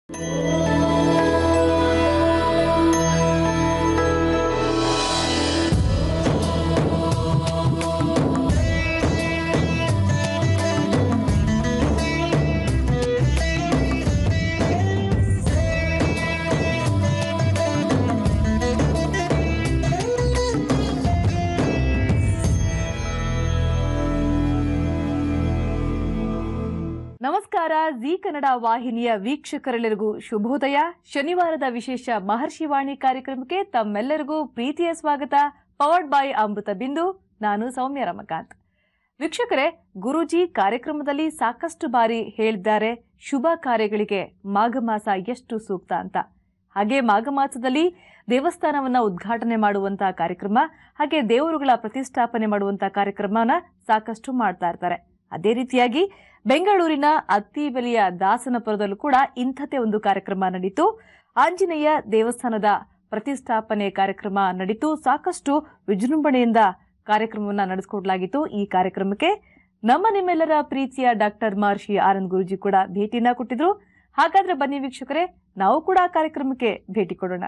ನಮಸ್ಕಾರ ಜಿ ಕನ್ನಡ ವಾಹಿನಿಯ ವೀಕ್ಷಕರೆಲ್ಲರಿಗೂ ಶುಭೋದಯ ಶನಿವಾರದ ವಿಶೇಷ ಮಹರ್ಷಿವಾಣಿ ಕಾರ್ಯಕ್ರಮಕ್ಕೆ ತಮ್ಮೆಲ್ಲರಿಗೂ ಪ್ರೀತಿಯ ಸ್ವಾಗತ ಪವರ್ಡ್ ಬೈ ಅಮೃತ ಬಿಂದು ನಾನು ಸೌಮ್ಯ ರಮಕಾಂತ್ ವೀಕ್ಷಕರೇ ಗುರೂಜಿ ಕಾರ್ಯಕ್ರಮದಲ್ಲಿ ಸಾಕಷ್ಟು ಬಾರಿ ಹೇಳಿದ್ದಾರೆ ಶುಭ ಕಾರ್ಯಗಳಿಗೆ ಮಾಘ ಮಾಸ ಎಷ್ಟು ಸೂಕ್ತ ಅಂತ ಹಾಗೆ ಮಾಘ ಮಾಸದಲ್ಲಿ ದೇವಸ್ಥಾನವನ್ನ ಉದ್ಘಾಟನೆ ಮಾಡುವಂತಹ ಕಾರ್ಯಕ್ರಮ ಹಾಗೆ ದೇವರುಗಳ ಪ್ರತಿಷ್ಠಾಪನೆ ಮಾಡುವಂತಹ ಕಾರ್ಯಕ್ರಮನ ಸಾಕಷ್ಟು ಮಾಡ್ತಾ ಇರ್ತಾರೆ ಅದೇ ರೀತಿಯಾಗಿ ಬೆಂಗಳೂರಿನ ಅತ್ತಿಬೆಲೆಯ ದಾಸನಪುರದಲ್ಲೂ ಕೂಡ ಇಂಥದ್ದೇ ಒಂದು ಕಾರ್ಯಕ್ರಮ ನಡೀತು ಆಂಜನೇಯ ದೇವಸ್ಥಾನದ ಪ್ರತಿಷ್ಠಾಪನೆ ಕಾರ್ಯಕ್ರಮ ನಡೀತು ಸಾಕಷ್ಟು ವಿಜೃಂಭಣೆಯಿಂದ ಕಾರ್ಯಕ್ರಮವನ್ನ ನಡೆಸಿಕೊಡ್ಲಾಗಿತ್ತು ಈ ಕಾರ್ಯಕ್ರಮಕ್ಕೆ ನಮ್ಮ ನಿಮ್ಮೆಲ್ಲರ ಪ್ರೀತಿಯ ಡಾಕ್ಟರ್ ಮಹರ್ಷಿ ಆನಂದ್ ಗುರುಜಿ ಕೂಡ ಭೇಟಿನ ಕೊಟ್ಟಿದ್ರು ಹಾಗಾದ್ರೆ ಬನ್ನಿ ವೀಕ್ಷಕರೇ ನಾವು ಕೂಡ ಆ ಕಾರ್ಯಕ್ರಮಕ್ಕೆ ಭೇಟಿ ಕೊಡೋಣ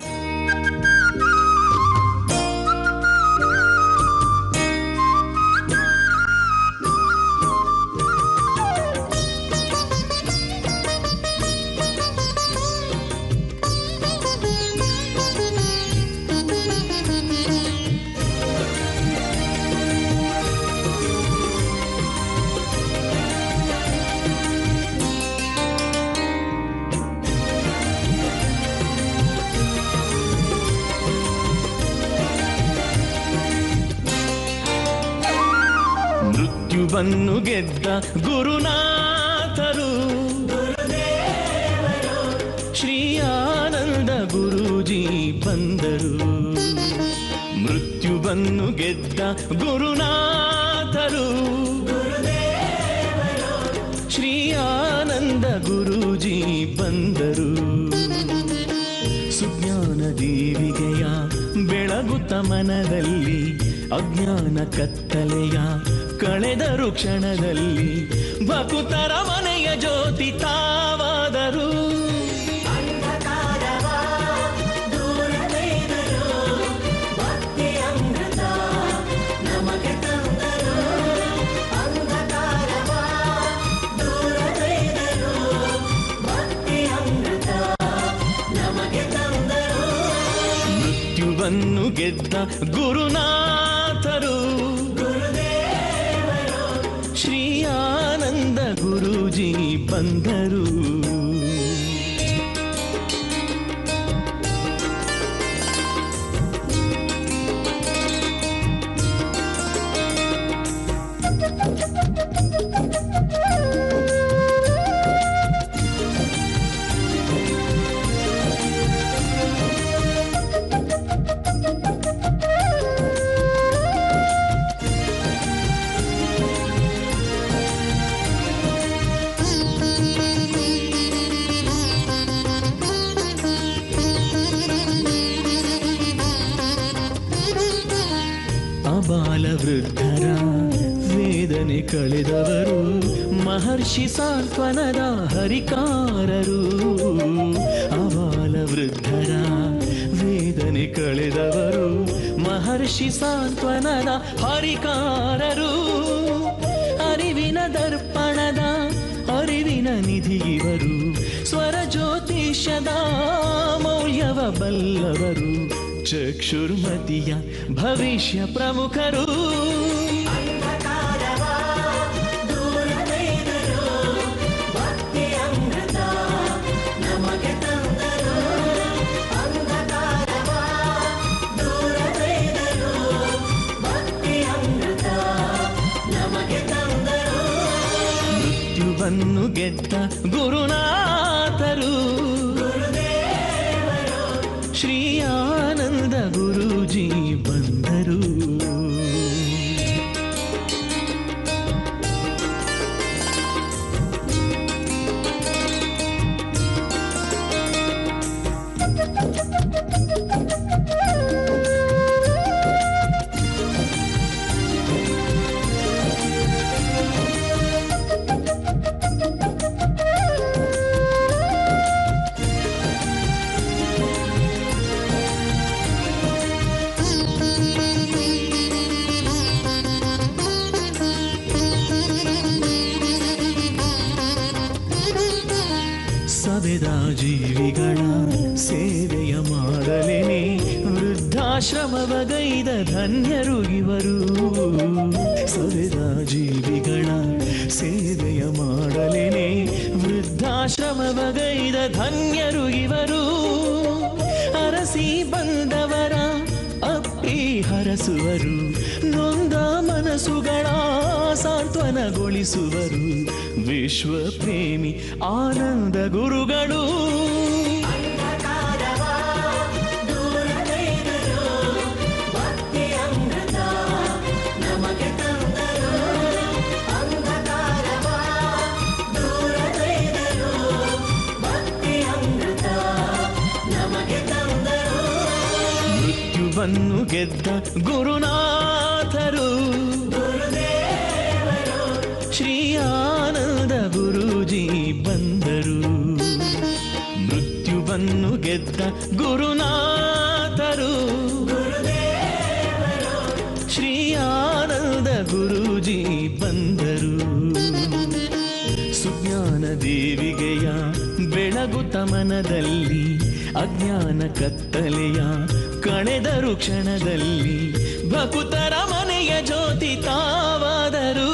ಮೃತ್ಯುವನ್ನು ಗೆದ್ದ ಗುರುನಾಥರು ಶ್ರೀ ಆನಂದ ಗುರೂಜಿ ಬಂದರು ಮೃತ್ಯುವನ್ನು ಗೆದ್ದ ಗುರುನಾಥರು ಶ್ರೀ ಆನಂದ ಗುರೂಜಿ ಬಂದರು ಸುಜ್ಞಾನ ದೀವಿಗೆಯ ಬೆಳಗುತ್ತ ಮನದಲ್ಲಿ ಅಜ್ಞಾನ ಕತ್ತಲೆಯ ಕಳೆದರು ಕ್ಷಣದಲ್ಲಿ ಭಕುತರ ಮನೆಯ ಜ್ಯೋತಿ ತಾವಾದರು ಮೃತ್ಯುವನ್ನು ಗೆದ್ದ ಗುರುನಾಥರು ಶ್ರೀ ಆನಂದ ಗುರೂಜಿ ಬಂದರು ಅಬಾಲ ವೃದ್ಧರ ವೇದನೆ ಕಳೆದವರು ಮಹರ್ಷಿ ಸಾಂತ್ವನದ ಹರಿಕಾರರು ಅಬಾಲ ವೃದ್ಧರ ವೇದನೆ ಕಳೆದವರು ಮಹರ್ಷಿ ಸಾಂತ್ವನದ ಹರಿಕಾರರು ಅರಿವಿನ ದರ್ಪಣದ ಅರಿವಿನ ನಿಧಿ ಇವರು ಸ್ವರ ಜ್ಯೋತಿಷ್ಯದ ಮೌಲ್ಯವ ಬಲ್ಲವರು ಚಕ್ಷುರ್ಮತಿಯ ಭವಿಷ್ಯ ಪ್ರಮುಖರು ಮೃತ್ಯುವನ್ನು ಗೆದ್ದ ಗುರುನಾಥರು ಶ್ರೀ ಆನಂದ ಗುರೂಜಿ ಬಂದರು ಸವೆದ ಜೀವಿಗಳ ಸೇವೆಯ ಮಾಡಲೇನೆ ವೃದ್ಧಾಶ್ರಮವಗೈದ ಧನ್ಯರು ಇವರು ಸವೆದ ಜೀವಿಗಳ ಸೇವೆಯ ಮಾಡಲೇನೆ ವೃದ್ಧಾಶ್ರಮವಗೈದ ಧನ್ಯರು ಇವರು ಅರಸಿ ಬಂದವರ ಅಪ್ಪಿ ಹರಸುವರು ನೊಂದ ಮನಸ್ಸುಗಳ ಸಾಂತ್ವನಗೊಳಿಸುವರು ವಿಶ್ವ ಪ್ರೇಮಿ ಆನಂದ ಗುರುಗಳು ಮೃತ್ಯುವನ್ನು ಗೆದ್ದ ಗುರುನಾಥರು ಶ್ರೀ ಆನಂದ ಗುರೂಜಿ ಬಂದರು ಮೃತ್ಯುವನ್ನು ಗೆದ್ದ ಗುರುನಾಥರು ಶ್ರೀ ಆನಂದ ಗುರೂಜಿ ಬಂದರು ಸುಜ್ಞಾನ ದೇವಿಗೆಯ ಬೆಳಗುತ್ತ ಮನದಲ್ಲಿ ಅಜ್ಞಾನ ಕತ್ತಲೆಯ ಕಳೆದರು ಕ್ಷಣದಲ್ಲಿ ಭಕುತರ ಮನೆಯ ಜ್ಯೋತಿ ತಾವಾದರು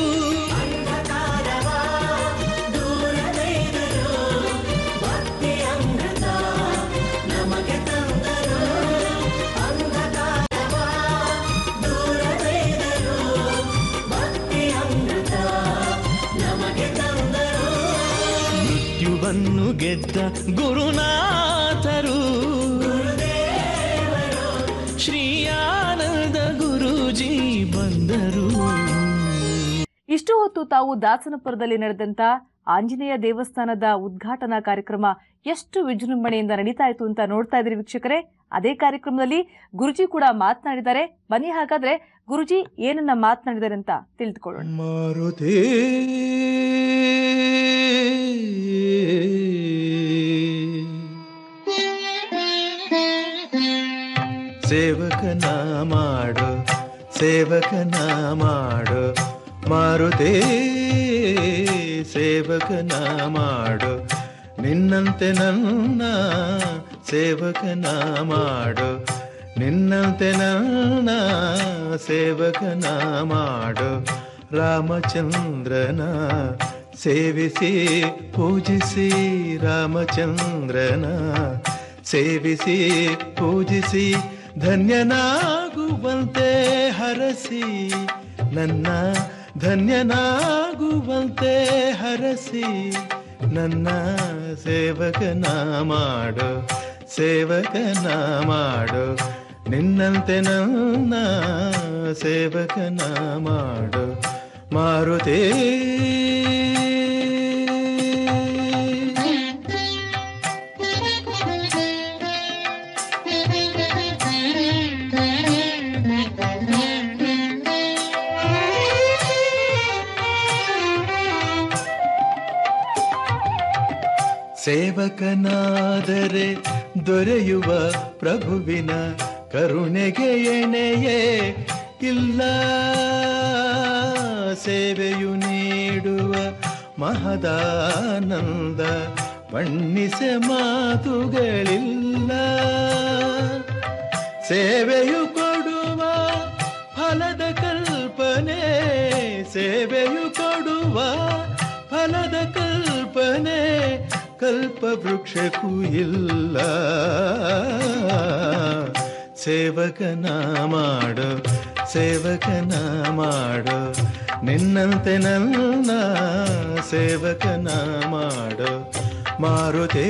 ಮೃತ್ಯುವನ್ನು ಗೆದ್ದ ಗುರುನಾಥರು ಶ್ರೀ ಆನಂದ ಗುರೂಜಿ ಬಂದರು ಇಷ್ಟು ಹೊತ್ತು ತಾವು ದಾಸನಪುರದಲ್ಲಿ ನಡೆದಂತ ಆಂಜನೇಯ ದೇವಸ್ಥಾನದ ಉದ್ಘಾಟನಾ ಕಾರ್ಯಕ್ರಮ ಎಷ್ಟು ವಿಜೃಂಭಣೆಯಿಂದ ನಡೀತಾ ಇತ್ತು ಅಂತ ನೋಡ್ತಾ ಇದ್ರಿ ವೀಕ್ಷಕರೇ ಅದೇ ಕಾರ್ಯಕ್ರಮದಲ್ಲಿ ಗುರುಜಿ ಕೂಡ ಮಾತನಾಡಿದ್ದಾರೆ ಬನ್ನಿ ಹಾಗಾದ್ರೆ ಗುರುಜಿ ಏನನ್ನ ಮಾತನಾಡಿದ್ದಾರೆ ಅಂತ ತಿಳಿದುಕೊಳ್ಳೋಣ ಮಾರುತಿ ಸೇವಕನ ಮಾಡು ಸೇವಕನ ಮಾಡು ಮಾರುತಿ ಸೇವಕನ ಮಾಡು ನಿನ್ನಂತೆ ನನ್ನ ಸೇವಕನ ಮಾಡು ನಿನ್ನಂತೆ ನನ್ನ ಸೇವಕನ ಮಾಡು ರಾಮಚಂದ್ರನ ಸೇವಿಸಿ ಪೂಜಿಸಿ ರಾಮಚಂದ್ರನ ಸೇವಿಸಿ ಪೂಜಿಸಿ ಧನ್ಯನಾಗುವಂತೆ ಹರಸಿ ನನ್ನ ಧನ್ಯನಾಗುವಂತೆ ಹರಸಿ ನನ್ನ ಸೇವಕನ ಮಾಡು ಸೇವಕನ ಮಾಡು ನಿನ್ನಂತೆ ನನ್ನ ಸೇವಕನ ಮಾಡು ಮಾರುತೇ ಸೇವಕನಾದರೆ ದೊರೆಯುವ ಪ್ರಭುವಿನ ಕರುಣೆಗೆ ಎಣೆಯೇ ಇಲ್ಲ ಸೇವೆಯು ನೀಡುವ ಮಹದಾನಂದ ಬಣ್ಣಿಸೆ ಮಾತುಗಳಿಲ್ಲ ಸೇವೆಯು ಕೊಡುವ ಫಲದ ಕಲ್ಪನೆ ಸೇವೆಯು ಕೊಡುವ ಫಲದ ಕಲ್ಪನೆ ಕಲ್ಪ ವೃಕ್ಷಕ್ಕೂ ಇಲ್ಲ ಸೇವಕನ ಮಾಡು ಸೇವಕನ ಮಾಡು ನಿನ್ನಂತೆ ನನ್ನ ಸೇವಕನ ಮಾಡು ಮಾರುತೇ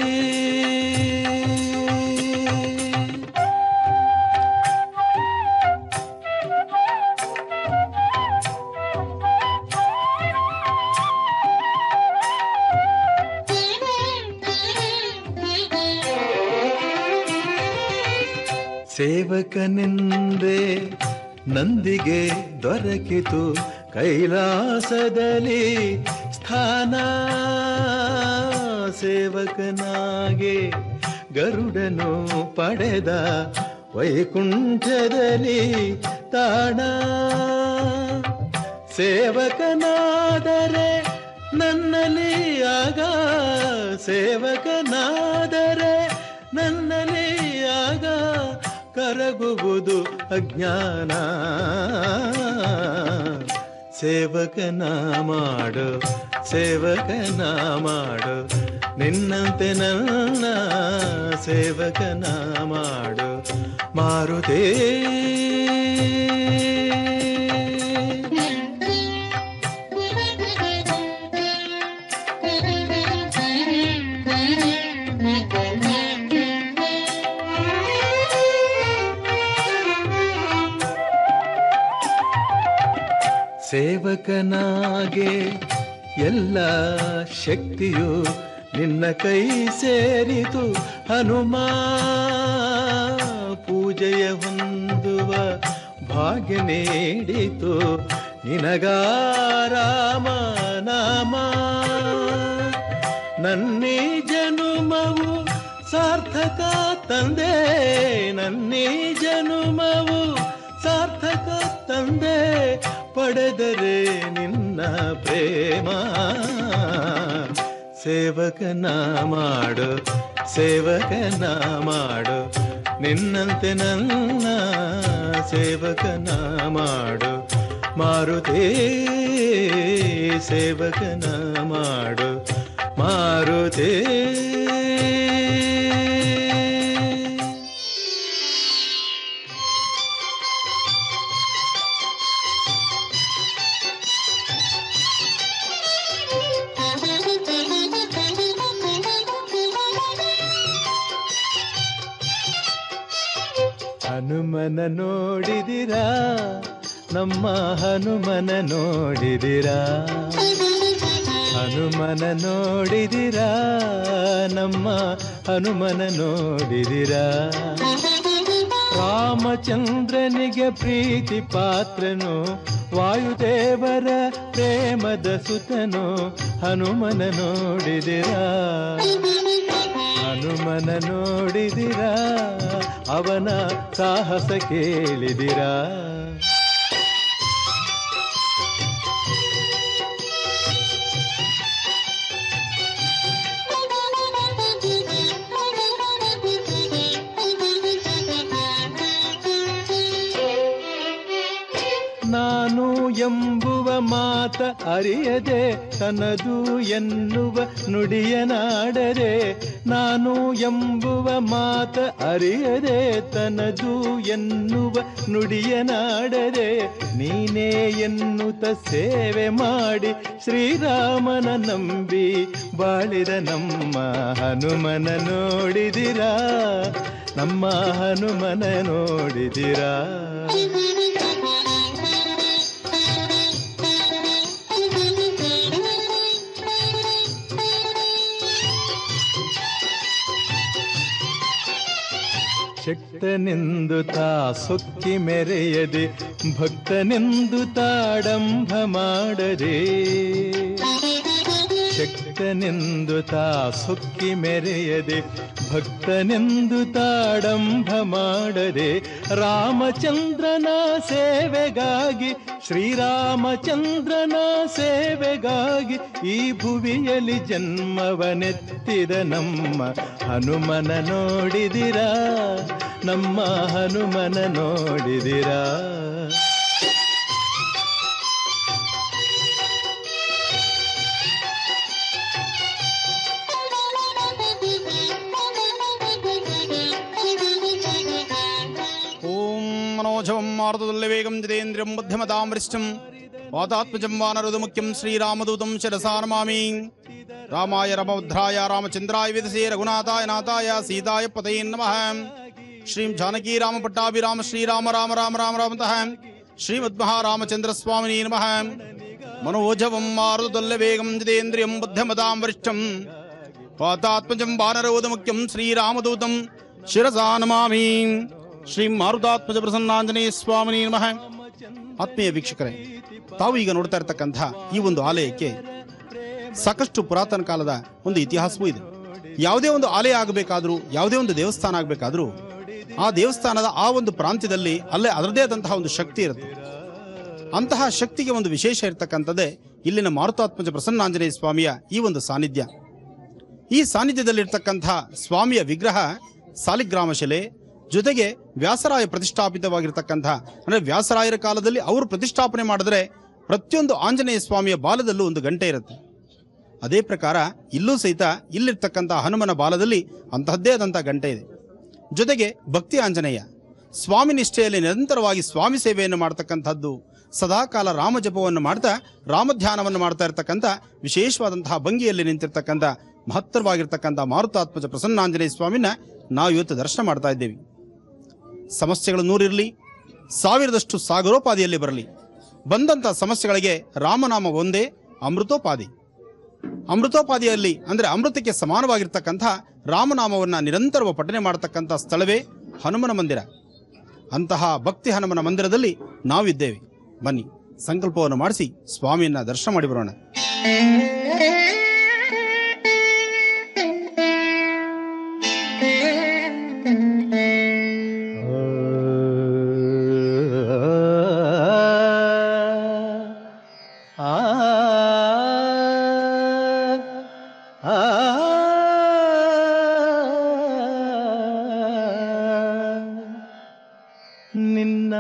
ಸೇವಕನೆಂದೇ ನಂದಿಗೆ ದೊರಕಿತು ಕೈಲಾಸದಲ್ಲಿ ಸ್ಥಾನ ಸೇವಕನಾಗೆ ಗರುಡನು ಪಡೆದ ವೈಕುಂಠದಲ್ಲಿ ತಾಣ ಸೇವಕನಾದರೆ ನನ್ನಲ್ಲಿ ಆಗ ಸೇವಕನಾದರೆ ನನ್ನಲ್ಲಿ ಆಗ ಕರಗುವುದು ಅಜ್ಞಾನ ಸೇವಕನ ಮಾಡು ಸೇವಕನ ಮಾಡು ನಿನ್ನಂತೆ ನನ್ನ ಸೇವಕನ ಮಾಡು ಮಾರುತೇ ಸೇವಕನಾಗೆ ಎಲ್ಲ ಶಕ್ತಿಯು ನಿನ್ನ ಕೈ ಸೇರಿತು ಹನುಮ ಪೂಜೆಯ ಹೊಂದುವ ಭಾಗ್ಯ ನೀಡಿತು ನಿನಗಾರಾಮ ನಾಮ ನನ್ನಿ ಜನುಮವು ಸಾರ್ಥಕ ತಂದೆ ನನ್ನಿ ಜನುಮವು ಸಾರ್ಥಕ ತಂದೆ ಪಡೆದರೆ ನಿನ್ನ ಪ್ರೇಮ ಸೇವಕನ ಮಾಡು ಸೇವಕನ ಮಾಡು ನಿನ್ನಂತೆ ನನ್ನ ಸೇವಕನ ಮಾಡು ಮಾರುತೇ ಸೇವಕನ ಮಾಡು ಮಾರುತೇ ಹನುಮನ ನೋಡಿದಿರಾ ನಮ್ಮ ಹನುಮನ ನೋಡಿದಿರಾ ಹನುಮನ ನೋಡಿದಿರಾ ನಮ್ಮ ಹನುಮನ ನೋಡಿದಿರಾ ರಾಮಚಂದ್ರನಿಗೆ ಪ್ರೀತಿ ಪಾತ್ರನು ವಾಯುದೇವರ ಪ್ರೇಮದ ಸುತನು ಹನುಮನ ನೋಡಿದಿರಾ ಹನುಮನ ನೋಡಿದಿರಾ ಅವನ ಸಾಹಸ ಕೇಳಿದಿರಾ ನಾನು ಎಂಬುವ ಮಾತ ಅರಿಯದೆ ತನದು ಎನ್ನುವ ನುಡಿಯನಾಡರೆ ನಾನು ಎಂಬುವ ಮಾತ ಅರಿಯದೆ ತನದು ಎನ್ನುವ ನುಡಿಯನಾಡರೆ ನೀನೇ ಎನ್ನುತ್ತ ಸೇವೆ ಮಾಡಿ ಶ್ರೀರಾಮನ ನಂಬಿ ಬಾಳಿದ ನಮ್ಮ ಹನುಮನ ನೋಡಿದಿರಾ ನಮ್ಮ ಹನುಮನ ನೋಡಿದಿರಾ ಶಕ್ತನೆಂದು ತಾ ಸೊಕ್ಕಿ ಮೆರೆಯದೆ ಭಕ್ತನೆಂದು ತಾಡಂಭ ಮಾಡದೆ ಶಕ್ತನೆಂದು ತಾ ಸೊಕ್ಕಿ ಮೆರೆಯದೆ ಭಕ್ತನೆಂದು ತಾಡಂಭ ಮಾಡದೆ ರಾಮಚಂದ್ರನ ಸೇವೆಗಾಗಿ ಶ್ರೀರಾಮಚಂದ್ರನ ಸೇವೆಗಾಗಿ ಈ ಭುವಿಯಲ್ಲಿ ಜನ್ಮವನೆತ್ತಿದ ನಮ್ಮ ಹನುಮನ ನೋಡಿದಿರಾ ನಮ್ಮ ಹನುಮನ ನೋಡಿದಿರಾ ಓಂ ಮನೋಜವಂ ಮಾರುತುಲ್ಯ ವೇಗಂ ಜಿತೇಂದ್ರಿಯಂ ಬುದ್ಧಿಮತಾಂ ವರಿಷ್ಠಂ ವಾತಾತ್ಮಜಂ ವಾನರದುಮುಖ್ಯಂ ಶ್ರೀರಾಮದೂತಂ ಶಿರಸಾ ನಮಾಮಿ ರಾಮಾಯ ರಮಭದ್ರಾಯ ರಾಮಚಂದ್ರಾಯ ವಿದಸೇ ರಘುನಾಥಾಯ ನಾಥಾಯ ಸೀತಾಯ ಪತಯೇ ನಮಃ ಶ್ರೀಂ ಜಾನಕಿ ರಾಮ ಪಟ್ಟಾಭಿರಾಮ ಶ್ರೀರಾಮ ರಾಮ ರಾಮ ರಾಮ ರಾಮತಃ ಶ್ರೀಮದ್ಮಹಾರಾಮಚಂದ್ರ ಸ್ವಾಮಿನೇ ನಮಃ ಮನೋಜವಂ ಮಾರುತುಲ್ಯ ವೇಗಂ ಜಿತೇಂದ್ರಿಯಂ ಬುದ್ಧಿಮತಾಂ ವರಿಷ್ಠಂ ವಾತಾತ್ಮಜಂ ವಾನರೋದಮುಖ್ಯಂ ಶ್ರೀರಾಮದೂತಂ ಶಿರಸಾ ನಮಾಮಿ ಶ್ರೀ ಮಾರುತಾತ್ಮಜ ಪ್ರಸನ್ನಾಂಜನೇಯ ಸ್ವಾಮಿನಿ ನಮಃ ಆತ್ಮೀಯ ವೀಕ್ಷಕರೇ ತಾವು ಈಗ ನೋಡ್ತಾ ಇರತಕ್ಕಂಥ ಈ ಒಂದು ಆಲಯಕ್ಕೆ ಸಾಕಷ್ಟು ಪುರಾತನ ಕಾಲದ ಒಂದು ಇತಿಹಾಸವೂ ಇದೆ ಯಾವುದೇ ಒಂದು ಆಲಯ ಆಗಬೇಕಾದ್ರೂ ಯಾವುದೇ ಒಂದು ದೇವಸ್ಥಾನ ಆಗಬೇಕಾದ್ರೂ ಆ ದೇವಸ್ಥಾನದ ಆ ಒಂದು ಪ್ರಾಂತ್ಯದಲ್ಲಿ ಅಲ್ಲೇ ಅದರದೇ ಆದಂತಹ ಒಂದು ಶಕ್ತಿ ಇರುತ್ತೆ ಅಂತಹ ಶಕ್ತಿಗೆ ಒಂದು ವಿಶೇಷ ಇರತಕ್ಕಂಥದ್ದೇ ಇಲ್ಲಿನ ಮಾರುತಾತ್ಮಜ ಪ್ರಸನ್ನಾಂಜನೇಯ ಸ್ವಾಮಿಯ ಈ ಒಂದು ಸಾನ್ನಿಧ್ಯ ಈ ಸಾನ್ನಿಧ್ಯದಲ್ಲಿರ್ತಕ್ಕಂಥ ಸ್ವಾಮಿಯ ವಿಗ್ರಹ ಸಾಲಿಗ್ರಾಮ ಶಿಲೆ ಜೊತೆಗೆ ವ್ಯಾಸರಾಯ ಪ್ರತಿಷ್ಠಾಪಿತವಾಗಿರ್ತಕ್ಕಂಥ ಅಂದರೆ ವ್ಯಾಸರಾಯರ ಕಾಲದಲ್ಲಿ ಅವರು ಪ್ರತಿಷ್ಠಾಪನೆ ಮಾಡಿದ್ರೆ ಪ್ರತಿಯೊಂದು ಆಂಜನೇಯ ಸ್ವಾಮಿಯ ಬಾಲದಲ್ಲೂ ಒಂದು ಗಂಟೆ ಇರುತ್ತೆ ಅದೇ ಪ್ರಕಾರ ಇಲ್ಲೂ ಸಹಿತ ಇಲ್ಲಿರ್ತಕ್ಕಂಥ ಹನುಮನ ಬಾಲದಲ್ಲಿ ಅಂತಹದ್ದೇ ಆದಂಥ ಗಂಟೆ ಇದೆ ಜೊತೆಗೆ ಭಕ್ತಿ ಆಂಜನೇಯ ಸ್ವಾಮಿ ನಿಷ್ಠೆಯಲ್ಲಿ ನಿರಂತರವಾಗಿ ಸ್ವಾಮಿ ಸೇವೆಯನ್ನು ಮಾಡ್ತಕ್ಕಂಥದ್ದು ಸದಾಕಾಲ ರಾಮ ಜಪವನ್ನು ಮಾಡ್ತಾ ರಾಮಧ್ಯಾನವನ್ನು ಮಾಡ್ತಾ ಇರ್ತಕ್ಕಂಥ ವಿಶೇಷವಾದಂತಹ ಭಂಗಿಯಲ್ಲಿ ನಿಂತಿರ್ತಕ್ಕಂಥ ಮಹತ್ತರವಾಗಿರ್ತಕ್ಕಂಥ ಮಾರುತಾತ್ಮಜ ಪ್ರಸನ್ನಾಂಜನೇಯ ಸ್ವಾಮಿನ ನಾವು ಇವತ್ತು ದರ್ಶನ ಮಾಡ್ತಾ ಇದ್ದೇವೆ ಸಮಸ್ಯೆಗಳು ನೂರಿರಲಿ ಸಾವಿರದಷ್ಟು ಸಾಗರೋಪಾದಿಯಲ್ಲಿ ಬರಲಿ ಬಂದಂಥ ಸಮಸ್ಯೆಗಳಿಗೆ ರಾಮನಾಮ ಒಂದೇ ಅಮೃತೋಪಾದಿ ಅಮೃತೋಪಾದಿಯಲ್ಲಿ ಅಂದರೆ ಅಮೃತಕ್ಕೆ ಸಮಾನವಾಗಿರ್ತಕ್ಕಂಥ ರಾಮನಾಮವನ್ನು ನಿರಂತರವ ಪಠನೆ ಮಾಡತಕ್ಕಂಥ ಸ್ಥಳವೇ ಹನುಮನ ಮಂದಿರ ಅಂತಹ ಭಕ್ತಿ ಹನುಮನ ಮಂದಿರದಲ್ಲಿ ನಾವಿದ್ದೇವೆ ಬನ್ನಿ ಸಂಕಲ್ಪವನ್ನು ಮಾಡಿಸಿ ಸ್ವಾಮಿಯನ್ನ ದರ್ಶನ ಮಾಡಿ ಬರೋಣ ಆ ಆ ನಿನ್ನ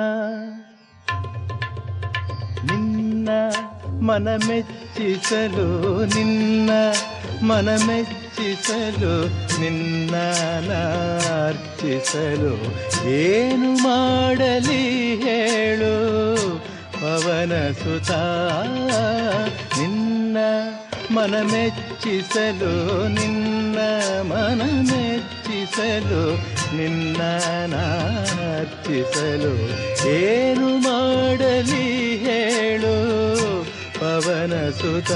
ನಿನ್ನ ಮನ ಮೆಚ್ಚಿಸಲು ನಿನ್ನ ಮನ ಮೆಚ್ಚಿಸಲು ನಿನ್ನ ನಾರ್ಚಿಸಲು ಏನು ಮಾಡಲಿ ಹೇಳು ಪವನ ಸುತ ನಿನ್ನ ಮನ ಮೆಚ್ಚಿಸಲು ನಿನ್ನ ಮನ ಮೆಚ್ಚಿಸಲು ನಿನ್ನ ನಾರ್ಚಿಸಲು ಏನು ಮಾಡಲಿ ಹೇಳು ಪವನ ಸುತ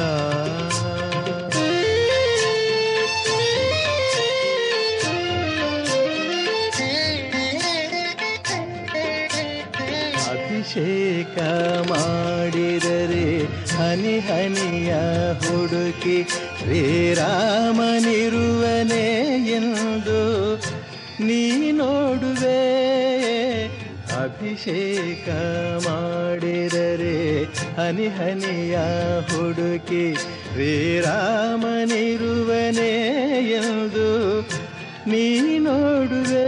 ಅಭಿಷೇಕ ಮಾಡಿದರೆ ಹನಿ ಹನಿಯ ಹುಡುಕಿ ಶ್ರೀರಾಮನಿರುವನೇ ಎಂದು ನೀ ನೋಡುವೆ ಅಭಿಷೇಕ ಮಾಡಿದರೆ ಹನಿ ಹನಿಯ ಹುಡುಕಿ ಶ್ರೀರಾಮನಿರುವನೇ ಎಂದು ನೀ ನೋಡುವೆ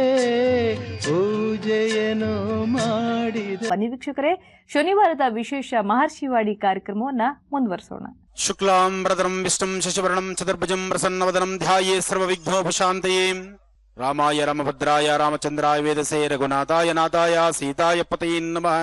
ಪೂಜೆಯನ್ನು ಮಾಡಿದ ಬನ್ನಿ ವೀಕ್ಷಕರೇ ಶನಿವಾರದ ವಿಶೇಷ ಮಹರ್ಷಿವಾಡಿ ಕಾರ್ಯಕ್ರಮವನ್ನ ಮುಂದುವರಿಸೋಣ ಶುಕ್ಲಾಂಬ್ರದರಂ ವಿಷ್ಣುಂ ಶಶಿವರ್ಣಂ ಚತುರ್ಭುಜಂ ಪ್ರಸನ್ನವದನಂ ಧ್ಯಾಯೇ ಸರ್ವವಿಘ್ನೋಪಶಾಂತಯೇ ರಾಮಾಯ ರಾಮಭದ್ರಾಯ ರಾಮಚಂದ್ರಾಯ ವೇದಸೇ ರಘುನಾಥಾಯ ನಾಥಾಯ ಸೀತಾಯ ಪತಯೇ ನಮಃ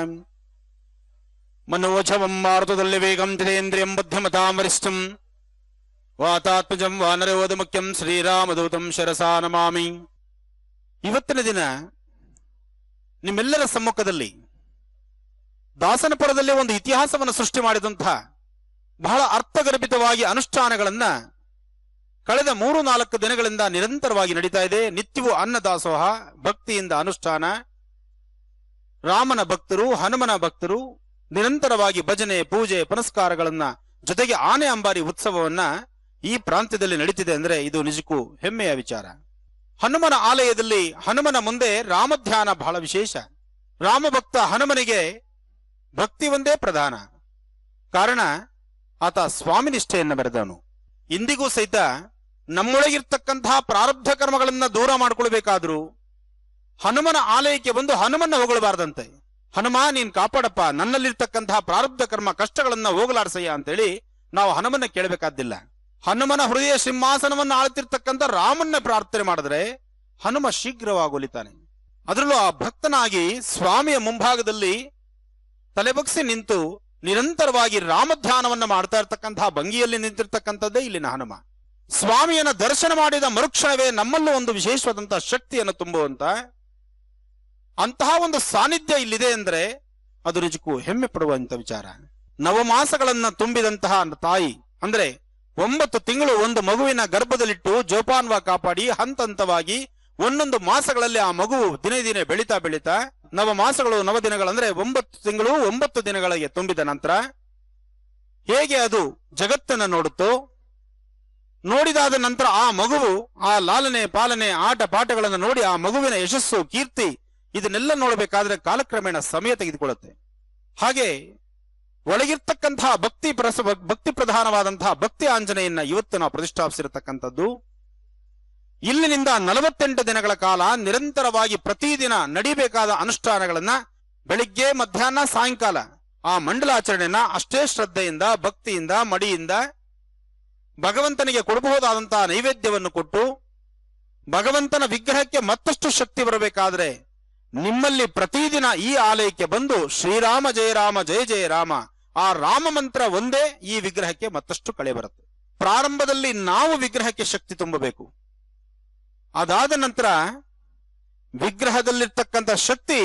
ಮನೋಜವಂ ಮಾರುತದಲ್ಲಿ ವೇಗಂ ಜಿತೇಂದ್ರಿಯಂ ಬುದ್ಧಿಮತಾಂ ವರಿಷ್ಠಂ ವಾತಾತ್ಮಜಂ ವಾನರೋಧ ಮುಖ್ಯಂ ಶ್ರೀರಾಮದೂತಂ ಶಿರಸಾ ನಮಾಮಿ ಇವತ್ತಿನ ದಿನ ನಿಮ್ಮೆಲ್ಲರ ಸಮ್ಮುಖದಲ್ಲಿ ದಾಸನಪುರದಲ್ಲಿ ಒಂದು ಇತಿಹಾಸವನ್ನು ಸೃಷ್ಟಿ ಮಾಡಿದಂತಹ ಬಹಳ ಅರ್ಥಗರ್ಭಿತವಾಗಿ ಅನುಷ್ಠಾನಗಳನ್ನ ಕಳೆದ ಮೂರು ನಾಲ್ಕು ದಿನಗಳಿಂದ ನಿರಂತರವಾಗಿ ನಡೀತಾ ಇದೆ ನಿತ್ಯವೂ ಅನ್ನದಾಸೋಹ ಭಕ್ತಿಯಿಂದ ಅನುಷ್ಠಾನ ರಾಮನ ಭಕ್ತರು ಹನುಮನ ಭಕ್ತರು ನಿರಂತರವಾಗಿ ಭಜನೆ ಪೂಜೆ ಪುನಸ್ಕಾರಗಳನ್ನ ಜೊತೆಗೆ ಆನೆ ಅಂಬಾರಿ ಉತ್ಸವವನ್ನ ಈ ಪ್ರಾಂತ್ಯದಲ್ಲಿ ನಡೀತಿದೆ ಅಂದ್ರೆ ಇದು ನಿಜಕ್ಕೂ ಹೆಮ್ಮೆಯ ವಿಚಾರ ಹನುಮನ ಆಲಯದಲ್ಲಿ ಹನುಮನ ಮುಂದೆ ರಾಮಧ್ಯಾನ ಬಹಳ ವಿಶೇಷ ರಾಮಭಕ್ತ ಹನುಮನಿಗೆ ಭಕ್ತಿ ಒಂದೇ ಪ್ರಧಾನ ಕಾರಣ ಆತ ಸ್ವಾಮಿ ನಿಷ್ಠೆಯನ್ನು ಮೆರೆದವನು ಇಂದಿಗೂ ಸಹಿತ ನಮ್ಮೊಳಗಿರ್ತಕ್ಕಂತಹ ಪ್ರಾರಬ್ಧ ಕರ್ಮಗಳನ್ನ ದೂರ ಮಾಡ್ಕೊಳ್ಬೇಕಾದ್ರೂ ಹನುಮನ ಆಲಯಕ್ಕೆ ಬಂದು ಹನುಮನ್ನ ಹೊಗಳಬಾರ್ದಂತೆ ಹನುಮ ನೀನ್ ಕಾಪಾಡಪ್ಪ ನನ್ನಲ್ಲಿರ್ತಕ್ಕಂತಹ ಪ್ರಾರಬ್ಧ ಕರ್ಮ ಕಷ್ಟಗಳನ್ನ ಹೋಗಲಾಡ್ಸಯ್ಯ ಅಂತೇಳಿ ನಾವು ಹನುಮನ್ನ ಕೇಳಬೇಕಾದ್ದಿಲ್ಲ ಹನುಮನ ಹೃದಯ ಸಿಂಹಾಸನವನ್ನು ಆಳ್ತಿರ್ತಕ್ಕಂಥ ರಾಮನ್ನ ಪ್ರಾರ್ಥನೆ ಮಾಡಿದ್ರೆ ಹನುಮ ಶೀಘ್ರವಾಗಿ ಒಲಿತಾನೆ ಅದರಲ್ಲೂ ಆ ಭಕ್ತನಾಗಿ ಸ್ವಾಮಿಯ ಮುಂಭಾಗದಲ್ಲಿ ತಲೆಬಗ್ಸಿ ನಿಂತು ನಿರಂತರವಾಗಿ ರಾಮಧ್ಯಾನವನ್ನ ಮಾಡ್ತಾ ಇರ್ತಕ್ಕಂತಹ ಭಂಗಿಯಲ್ಲಿ ನಿಂತಿರ್ತಕ್ಕಂಥದ್ದೇ ಇಲ್ಲಿನ ಹನುಮ ಸ್ವಾಮಿಯನ್ನ ದರ್ಶನ ಮಾಡಿದ ಮರುಕ್ಷಣವೇ ನಮ್ಮಲ್ಲೂ ಒಂದು ವಿಶೇಷವಾದಂತಹ ಶಕ್ತಿಯನ್ನು ತುಂಬುವಂತ ಅಂತಹ ಒಂದು ಸಾನ್ನಿಧ್ಯ ಇಲ್ಲಿದೆ ಅಂದ್ರೆ ಅದು ನಿಜಕ್ಕೂ ಹೆಮ್ಮೆ ಪಡುವಂತ ವಿಚಾರ ನವಮಾಸಗಳನ್ನ ತುಂಬಿದಂತಹ ತಾಯಿ ಅಂದ್ರೆ ಒಂಬತ್ತು ತಿಂಗಳು ಒಂದು ಮಗುವಿನ ಗರ್ಭದಲ್ಲಿಟ್ಟು ಜೋಪಾನ್ವ ಕಾಪಾಡಿ ಹಂತ ಹಂತವಾಗಿ ಒಂದೊಂದು ಮಾಸಗಳಲ್ಲಿ ಆ ಮಗು ದಿನೇ ದಿನೇ ಬೆಳೀತಾ ಬೆಳೀತಾ ನವ ಮಾಸಗಳು ನವ ದಿನಗಳಂದ್ರೆ ಒಂಬತ್ತು ತಿಂಗಳು ಒಂಬತ್ತು ದಿನಗಳಿಗೆ ತುಂಬಿದ ನಂತರ ಹೇಗೆ ಅದು ಜಗತ್ತನ್ನ ನೋಡುತ್ತೋ ನೋಡಿದಾದ ನಂತರ ಆ ಮಗುವು ಆ ಲಾಲನೆ ಪಾಲನೆ ಆಟ ಪಾಠಗಳನ್ನು ನೋಡಿ ಆ ಮಗುವಿನ ಯಶಸ್ಸು ಕೀರ್ತಿ ಇದನ್ನೆಲ್ಲ ನೋಡಬೇಕಾದ್ರೆ ಕಾಲಕ್ರಮೇಣ ಸಮಯ ತೆಗೆದುಕೊಳ್ಳುತ್ತೆ ಹಾಗೆ ಒಳಗಿರ್ತಕ್ಕಂತಹ ಭಕ್ತಿ ಪ್ರಸ ಭಕ್ತಿ ಪ್ರಧಾನವಾದಂತಹ ಭಕ್ತಿ ಆಂಜನೇಯನ್ನ ಇವತ್ತು ನಾವು ಪ್ರತಿಷ್ಠಾಪಿಸಿರತಕ್ಕಂಥದ್ದು ಇಲ್ಲಿನಿಂದ ನಲವತ್ತೆಂಟು ದಿನಗಳ ಕಾಲ ನಿರಂತರವಾಗಿ ಪ್ರತಿದಿನ ನಡಿಬೇಕಾದ ಅನುಷ್ಠಾನಗಳನ್ನ ಬೆಳಿಗ್ಗೆ ಮಧ್ಯಾಹ್ನ ಸಾಯಂಕಾಲ ಆ ಮಂಡಲಾಚರಣೆಯನ್ನ ಅಷ್ಟೇ ಶ್ರದ್ಧೆಯಿಂದ ಭಕ್ತಿಯಿಂದ ಮಡಿಯಿಂದ ಭಗವಂತನಿಗೆ ಕೊಡಬಹುದಾದಂತಹ ನೈವೇದ್ಯವನ್ನು ಕೊಟ್ಟು ಭಗವಂತನ ವಿಗ್ರಹಕ್ಕೆ ಮತ್ತಷ್ಟು ಶಕ್ತಿ ಬರಬೇಕಾದ್ರೆ ನಿಮ್ಮಲ್ಲಿ ಪ್ರತಿದಿನ ಈ ಆಲಯಕ್ಕೆ ಬಂದು ಶ್ರೀರಾಮ ಜಯ ರಾಮ ಜಯ ಜಯ ರಾಮ ಆ ರಾಮ ಮಂತ್ರ ಒಂದೇ ಈ ವಿಗ್ರಹಕ್ಕೆ ಮತ್ತಷ್ಟು ಕಳೆ ಬರುತ್ತೆ ಪ್ರಾರಂಭದಲ್ಲಿ ನಾವು ವಿಗ್ರಹಕ್ಕೆ ಶಕ್ತಿ ತುಂಬಬೇಕು ಅದಾದ ನಂತರ ವಿಗ್ರಹದಲ್ಲಿರ್ತಕ್ಕಂಥ ಶಕ್ತಿ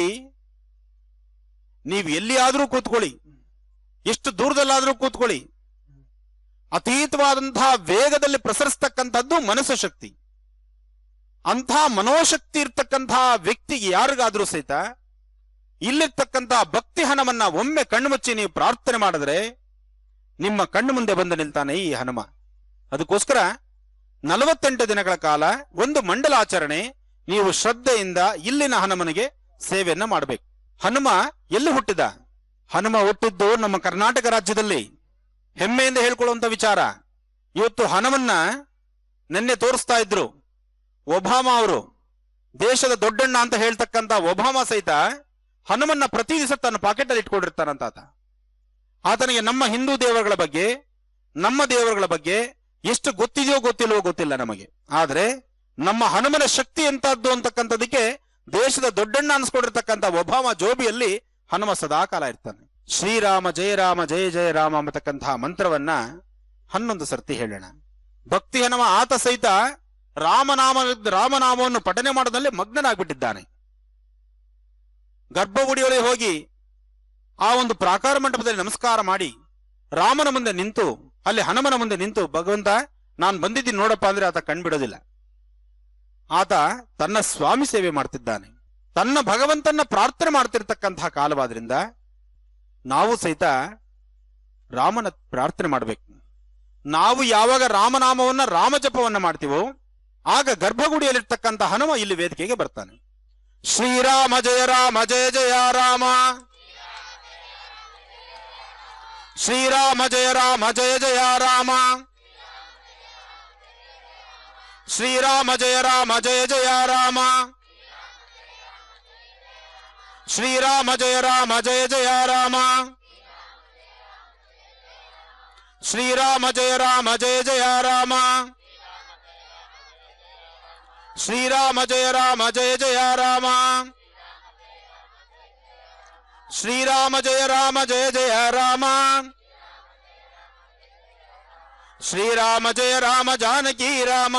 ನೀವು ಎಲ್ಲಿಯಾದ್ರೂ ಕೂತ್ಕೊಳ್ಳಿ ಎಷ್ಟು ದೂರದಲ್ಲಾದ್ರೂ ಕೂತ್ಕೊಳ್ಳಿ ಅತೀತವಾದಂತಹ ವೇಗದಲ್ಲಿ ಪ್ರಸರಿಸ್ತಕ್ಕಂಥದ್ದು ಮನಸ್ಸು ಶಕ್ತಿ ಅಂಥ ಮನೋಶಕ್ತಿ ಇರ್ತಕ್ಕಂತಹ ವ್ಯಕ್ತಿಗೆ ಯಾರಿಗಾದ್ರೂ ಸಹಿತ ಇಲ್ಲಿರ್ತಕ್ಕಂತಹ ಭಕ್ತಿ ಹಣವನ್ನ ಒಮ್ಮೆ ಕಣ್ಣು ಮುಚ್ಚಿ ನೀವು ಪ್ರಾರ್ಥನೆ ಮಾಡಿದ್ರೆ ನಿಮ್ಮ ಕಣ್ಣು ಮುಂದೆ ಬಂದು ನಿಲ್ತಾನೆ ಈ ಹನುಮ ಅದಕ್ಕೋಸ್ಕರ ನಲವತ್ತೆಂಟು ದಿನಗಳ ಕಾಲ ಒಂದು ಮಂಡಲಾಚರಣೆ ನೀವು ಶ್ರದ್ಧೆಯಿಂದ ಇಲ್ಲಿನ ಹನುಮನಿಗೆ ಸೇವೆಯನ್ನ ಮಾಡಬೇಕು ಹನುಮ ಎಲ್ಲಿ ಹುಟ್ಟಿದ ಹನುಮ ಹುಟ್ಟಿದ್ದು ನಮ್ಮ ಕರ್ನಾಟಕ ರಾಜ್ಯದಲ್ಲಿ ಹೆಮ್ಮೆಯಿಂದ ಹೇಳ್ಕೊಳ್ಳುವಂತ ವಿಚಾರ ಇವತ್ತು ಹನುಮನ್ನ ನಿನ್ನೆ ತೋರಿಸ್ತಾ ಇದ್ರು ಒಬಾಮ ಅವರು ದೇಶದ ದೊಡ್ಡಣ್ಣ ಅಂತ ಹೇಳ್ತಕ್ಕಂತ ಒಬಾಮ ಸಹಿತ ಹನುಮನ್ನ ಪ್ರತಿ ದಿವಸ ತನ್ನ ಪಾಕೆಟ್ ಅಲ್ಲಿ ಇಟ್ಕೊಂಡಿರ್ತಾನಂತ ಆತ ಆತನಿಗೆ ನಮ್ಮ ಹಿಂದೂ ದೇವರುಗಳ ಬಗ್ಗೆ ನಮ್ಮ ದೇವರುಗಳ ಬಗ್ಗೆ ಎಷ್ಟು ಗೊತ್ತಿದೆಯೋ ಗೊತ್ತಿಲ್ವೋ ಗೊತ್ತಿಲ್ಲ ನಮಗೆ ಆದ್ರೆ ನಮ್ಮ ಹನುಮನ ಶಕ್ತಿ ಎಂತದ್ದು ಅಂತಕ್ಕಂಥದಕ್ಕೆ ದೇಶದ ದೊಡ್ಡಣ್ಣ ಅನ್ಸ್ಕೊಂಡಿರ್ತಕ್ಕಂಥ ಒಬಾಮ ಜೋಬಿಯಲ್ಲಿ ಹನುಮ ಸದಾಕಾಲ ಇರ್ತಾನೆ ಶ್ರೀರಾಮ ಜಯ ರಾಮ ಜಯ ಜಯ ರಾಮ ಅಂತಕ್ಕಂತಹ ಮಂತ್ರವನ್ನ ಹನ್ನೊಂದು ಸರ್ತಿ ಹೇಳೋಣ ಭಕ್ತಿ ಹನುಮ ಆತ ಸಹಿತ ರಾಮನಾಮ ರಾಮನಾಮವನ್ನು ಪಠನೆ ಮಾಡೋದ್ರಲ್ಲಿ ಮಗ್ನನಾಗ್ಬಿಟ್ಟಿದ್ದಾನೆ ಗರ್ಭಗುಡಿಯೊಳಗೆ ಹೋಗಿ ಆ ಒಂದು ಪ್ರಾಕಾರ ಮಂಟಪದಲ್ಲಿ ನಮಸ್ಕಾರ ಮಾಡಿ ರಾಮನ ಮುಂದೆ ನಿಂತು ಅಲ್ಲಿ ಹನುಮನ ಮುಂದೆ ನಿಂತು ಭಗವಂತ ನಾನು ಬಂದಿದ್ದೀನಿ ನೋಡಪ್ಪ ಅಂದ್ರೆ ಆತ ಕಣ್ಬಿಡೋದಿಲ್ಲ ಆತ ತನ್ನ ಸ್ವಾಮಿ ಸೇವೆ ಮಾಡ್ತಿದ್ದಾನೆ ತನ್ನ ಭಗವಂತನ ಪ್ರಾರ್ಥನೆ ಮಾಡ್ತಿರ್ತಕ್ಕಂತಹ ಕಾಲವಾದ್ರಿಂದ ನಾವು ಸಹಿತ ರಾಮನ ಪ್ರಾರ್ಥನೆ ಮಾಡಬೇಕು ನಾವು ಯಾವಾಗ ರಾಮನಾಮವನ್ನ ರಾಮಜಪವನ್ನ ಮಾಡ್ತೀವೋ ಆಗ ಗರ್ಭಗುಡಿಯಲ್ಲಿರ್ತಕ್ಕಂಥ ಹನುಮ ಇಲ್ಲಿ ವೇದಿಕೆಗೆ ಬರ್ತಾನೆ ಶ್ರೀರಾಮ ಜಯ ರಾಮ ಜಯ ಜಯ ರಾಮ ಶ್ರೀರಾಮ ಜಯ ರಾಮ ಜಯ ಜಯ ರಾಮ ಶ್ರೀರಾಮ ಜಯ ರಾಮ ಜಯ ಜಯ ರಾಮ ಶ್ರೀರಾಮ ಜಯ ರಾಮ ಜಯ ಜಯ ರಾಮ ಶ್ರೀರಾಮ ಜಯ ರಾಮ ಜಯ ಜಯ ರಾಮ ಶ್ರೀರಾಮ ಜಯ ರಾಮ ಜಯ ಜಯ ರಾಮ ಶ್ರೀರಾಮ ಜಯ ರಾಮ ಜಯ ಜಯ ರಾಮ ಶ್ರೀರಾಮ ಜಯ ರಾಮ ಜಾನಕಿ ರಾಮ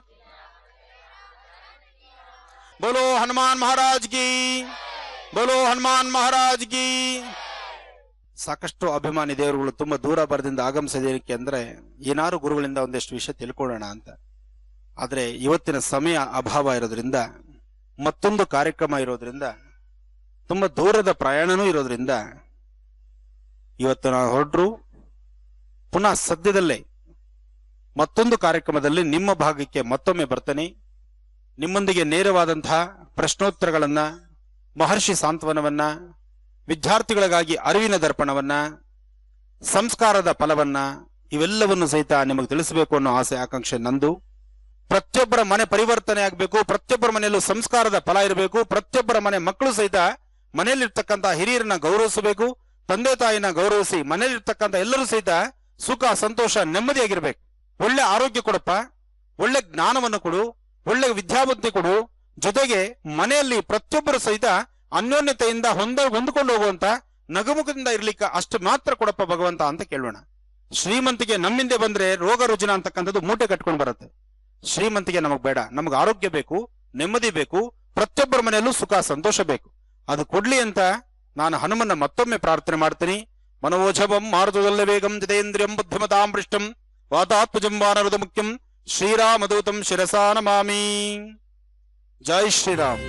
बोलो हनुमान महाराज की बोलो हनुमान महाराज की ಸಾಕಷ್ಟು ಅಭಿಮಾನಿ ದೇವರುಗಳು ತುಂಬಾ ದೂರ ಬರದಿಂದ ಆಗಮಿಸಿದಕ್ಕೆ ಅಂದ್ರೆ ಏನಾರು ಗುರುಗಳಿಂದ ಒಂದಷ್ಟು ವಿಷಯ ತಿಳ್ಕೊಳ್ಳೋಣ ಅಂತ ಆದ್ರೆ ಇವತ್ತಿನ ಸಮಯ ಅಭಾವ ಇರೋದ್ರಿಂದ ಮತ್ತೊಂದು ಕಾರ್ಯಕ್ರಮ ಇರೋದ್ರಿಂದ ತುಂಬಾ ದೂರದ ಪ್ರಯಾಣನೂ ಇರೋದ್ರಿಂದ ಇವತ್ತು ನಾವು ಹೊರಟ್ರು ಪುನಃ ಸದ್ಯದಲ್ಲೇ ಮತ್ತೊಂದು ಕಾರ್ಯಕ್ರಮದಲ್ಲಿ ನಿಮ್ಮ ಭಾಗಕ್ಕೆ ಮತ್ತೊಮ್ಮೆ ಬರ್ತೇನೆ ನಿಮ್ಮೊಂದಿಗೆ ನೇರವಾದಂತಹ ಪ್ರಶ್ನೋತ್ತರಗಳನ್ನ ಮಹರ್ಷಿ ಸಾಂತ್ವನವನ್ನ ವಿದ್ಯಾರ್ಥಿಗಳಿಗಾಗಿ ಅರಿವಿನ ದರ್ಪಣವನ್ನ ಸಂಸ್ಕಾರದ ಫಲವನ್ನ ಇವೆಲ್ಲವನ್ನು ಸಹಿತ ನಿಮಗೆ ತಿಳಿಸಬೇಕು ಅನ್ನೋ ಆಸೆ ಆಕಾಂಕ್ಷೆ ನಂದು ಪ್ರತಿಯೊಬ್ಬರ ಮನೆ ಪರಿವರ್ತನೆ ಆಗಬೇಕು ಪ್ರತಿಯೊಬ್ಬರ ಮನೆಯಲ್ಲೂ ಸಂಸ್ಕಾರದ ಫಲ ಇರಬೇಕು ಪ್ರತಿಯೊಬ್ಬರ ಮನೆ ಮಕ್ಕಳು ಸಹಿತ ಮನೆಯಲ್ಲಿರ್ತಕ್ಕಂಥ ಹಿರಿಯರನ್ನ ಗೌರವಿಸಬೇಕು ತಂದೆ ತಾಯಿನ ಗೌರವಿಸಿ ಮನೆಯಲ್ಲಿರ್ತಕ್ಕಂಥ ಎಲ್ಲರೂ ಸಹಿತ ಸುಖ ಸಂತೋಷ ನೆಮ್ಮದಿಯಾಗಿರ್ಬೇಕು ಒಳ್ಳೆ ಆರೋಗ್ಯ ಕೊಡಪ್ಪ ಒಳ್ಳೆ ಜ್ಞಾನವನ್ನು ಕೊಡು ಒಳ್ಳೆ ವಿದ್ಯಾಬುದ್ಧಿ ಕೊಡು ಜೊತೆಗೆ ಮನೆಯಲ್ಲಿ ಪ್ರತಿಯೊಬ್ಬರು ಸಹಿತ ಅನ್ಯೋನ್ಯತೆಯಿಂದ ಹೊಂದ ಹೊಂದ್ಕೊಂಡು ಹೋಗುವಂತ ನಗುಮುಖದಿಂದ ಇರ್ಲಿಕ್ಕೆ ಅಷ್ಟು ಮಾತ್ರ ಕೊಡಪ್ಪ ಭಗವಂತ ಅಂತ ಕೇಳೋಣ ಶ್ರೀಮಂತಿಗೆ ನಮ್ಮಿಂದೆ ಬಂದ್ರೆ ರೋಗ ರುಜಿನ ಅಂತಕ್ಕಂಥದ್ದು ಮೂಟೆ ಕಟ್ಕೊಂಡು ಬರುತ್ತೆ ಶ್ರೀಮಂತಿಗೆ ನಮಗ್ ಬೇಡ ನಮಗ್ ಆರೋಗ್ಯ ಬೇಕು ನೆಮ್ಮದಿ ಬೇಕು ಪ್ರತಿಯೊಬ್ಬರ ಮನೆಯಲ್ಲೂ ಸುಖ ಸಂತೋಷ ಬೇಕು ಅದು ಕೊಡ್ಲಿ ಅಂತ ನಾನು ಹನುಮನ್ನ ಮತ್ತೊಮ್ಮೆ ಪ್ರಾರ್ಥನೆ ಮಾಡ್ತೀನಿ ಮನೋಜವಂ ಮಾರುತದಲ್ಲ ವೇಗಂ ಜಿತೇಂದ್ರಿಯಂ ಬುದ್ಧಿಮತಾಂ ವಾತಾತ್ಮಜಂ ವಾನರುದ ಮುಖ್ಯಂ ಶ್ರೀರಾಮದೂತಂ ಶಿರಸಾ ನಮಾಮಿ ಜೈ ಶ್ರೀರಾಮ್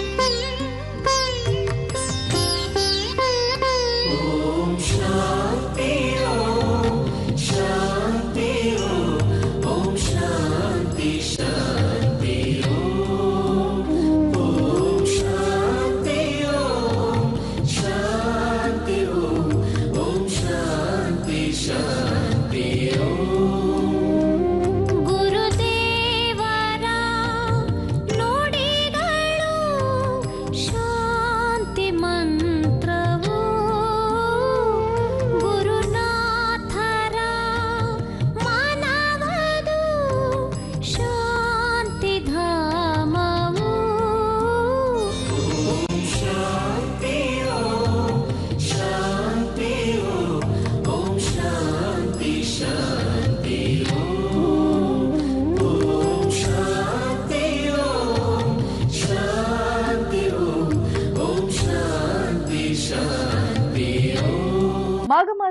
शान्ति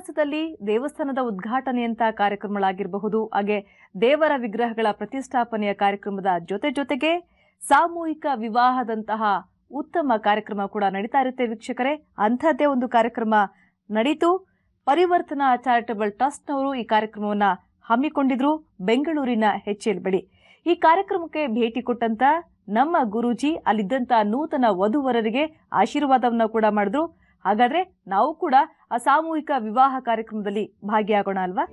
ಮಾಸದಲ್ಲಿ ದೇವಸ್ಥಾನದ ಉದ್ಘಾಟನೆಯಂತ ಕಾರ್ಯಕ್ರಮಗಳಾಗಿರಬಹುದು ಹಾಗೆ ದೇವರ ವಿಗ್ರಹಗಳ ಪ್ರತಿಷ್ಠಾಪನೆಯ ಕಾರ್ಯಕ್ರಮದ ಜೊತೆ ಜೊತೆಗೆ ಸಾಮೂಹಿಕ ವಿವಾಹದಂತಹ ಉತ್ತಮ ಕಾರ್ಯಕ್ರಮ ಕೂಡ ನಡೀತಾ ಇರುತ್ತೆ ವೀಕ್ಷಕರೇ ಅಂಥದ್ದೇ ಒಂದು ಕಾರ್ಯಕ್ರಮ ನಡೀತು ಪರಿವರ್ತನಾ ಚಾರಿಟಬಲ್ ಟ್ರಸ್ಟ್ನವರು ಈ ಕಾರ್ಯಕ್ರಮವನ್ನ ಹಮ್ಮಿಕೊಂಡಿದ್ರು ಬೆಂಗಳೂರಿನ ಎಲ್ ಬಳಿ ಈ ಕಾರ್ಯಕ್ರಮಕ್ಕೆ ಭೇಟಿ ಕೊಟ್ಟಂತ ನಮ್ಮ ಗುರೂಜಿ ಅಲ್ಲಿದ್ದಂತ ನೂತನ ವಧುವರರಿಗೆ ಆಶೀರ್ವಾದವನ್ನ ಕೂಡ ಮಾಡಿದ್ರು ಹಾಗಾದ್ರೆ ನಾವು ಕೂಡ ಆ ಸಾಮೂಹಿಕ ವಿವಾಹ ಕಾರ್ಯಕ್ರಮದಲ್ಲಿ ಭಾಗಿಯಾಗೋಣ ಅಲ್ವಾ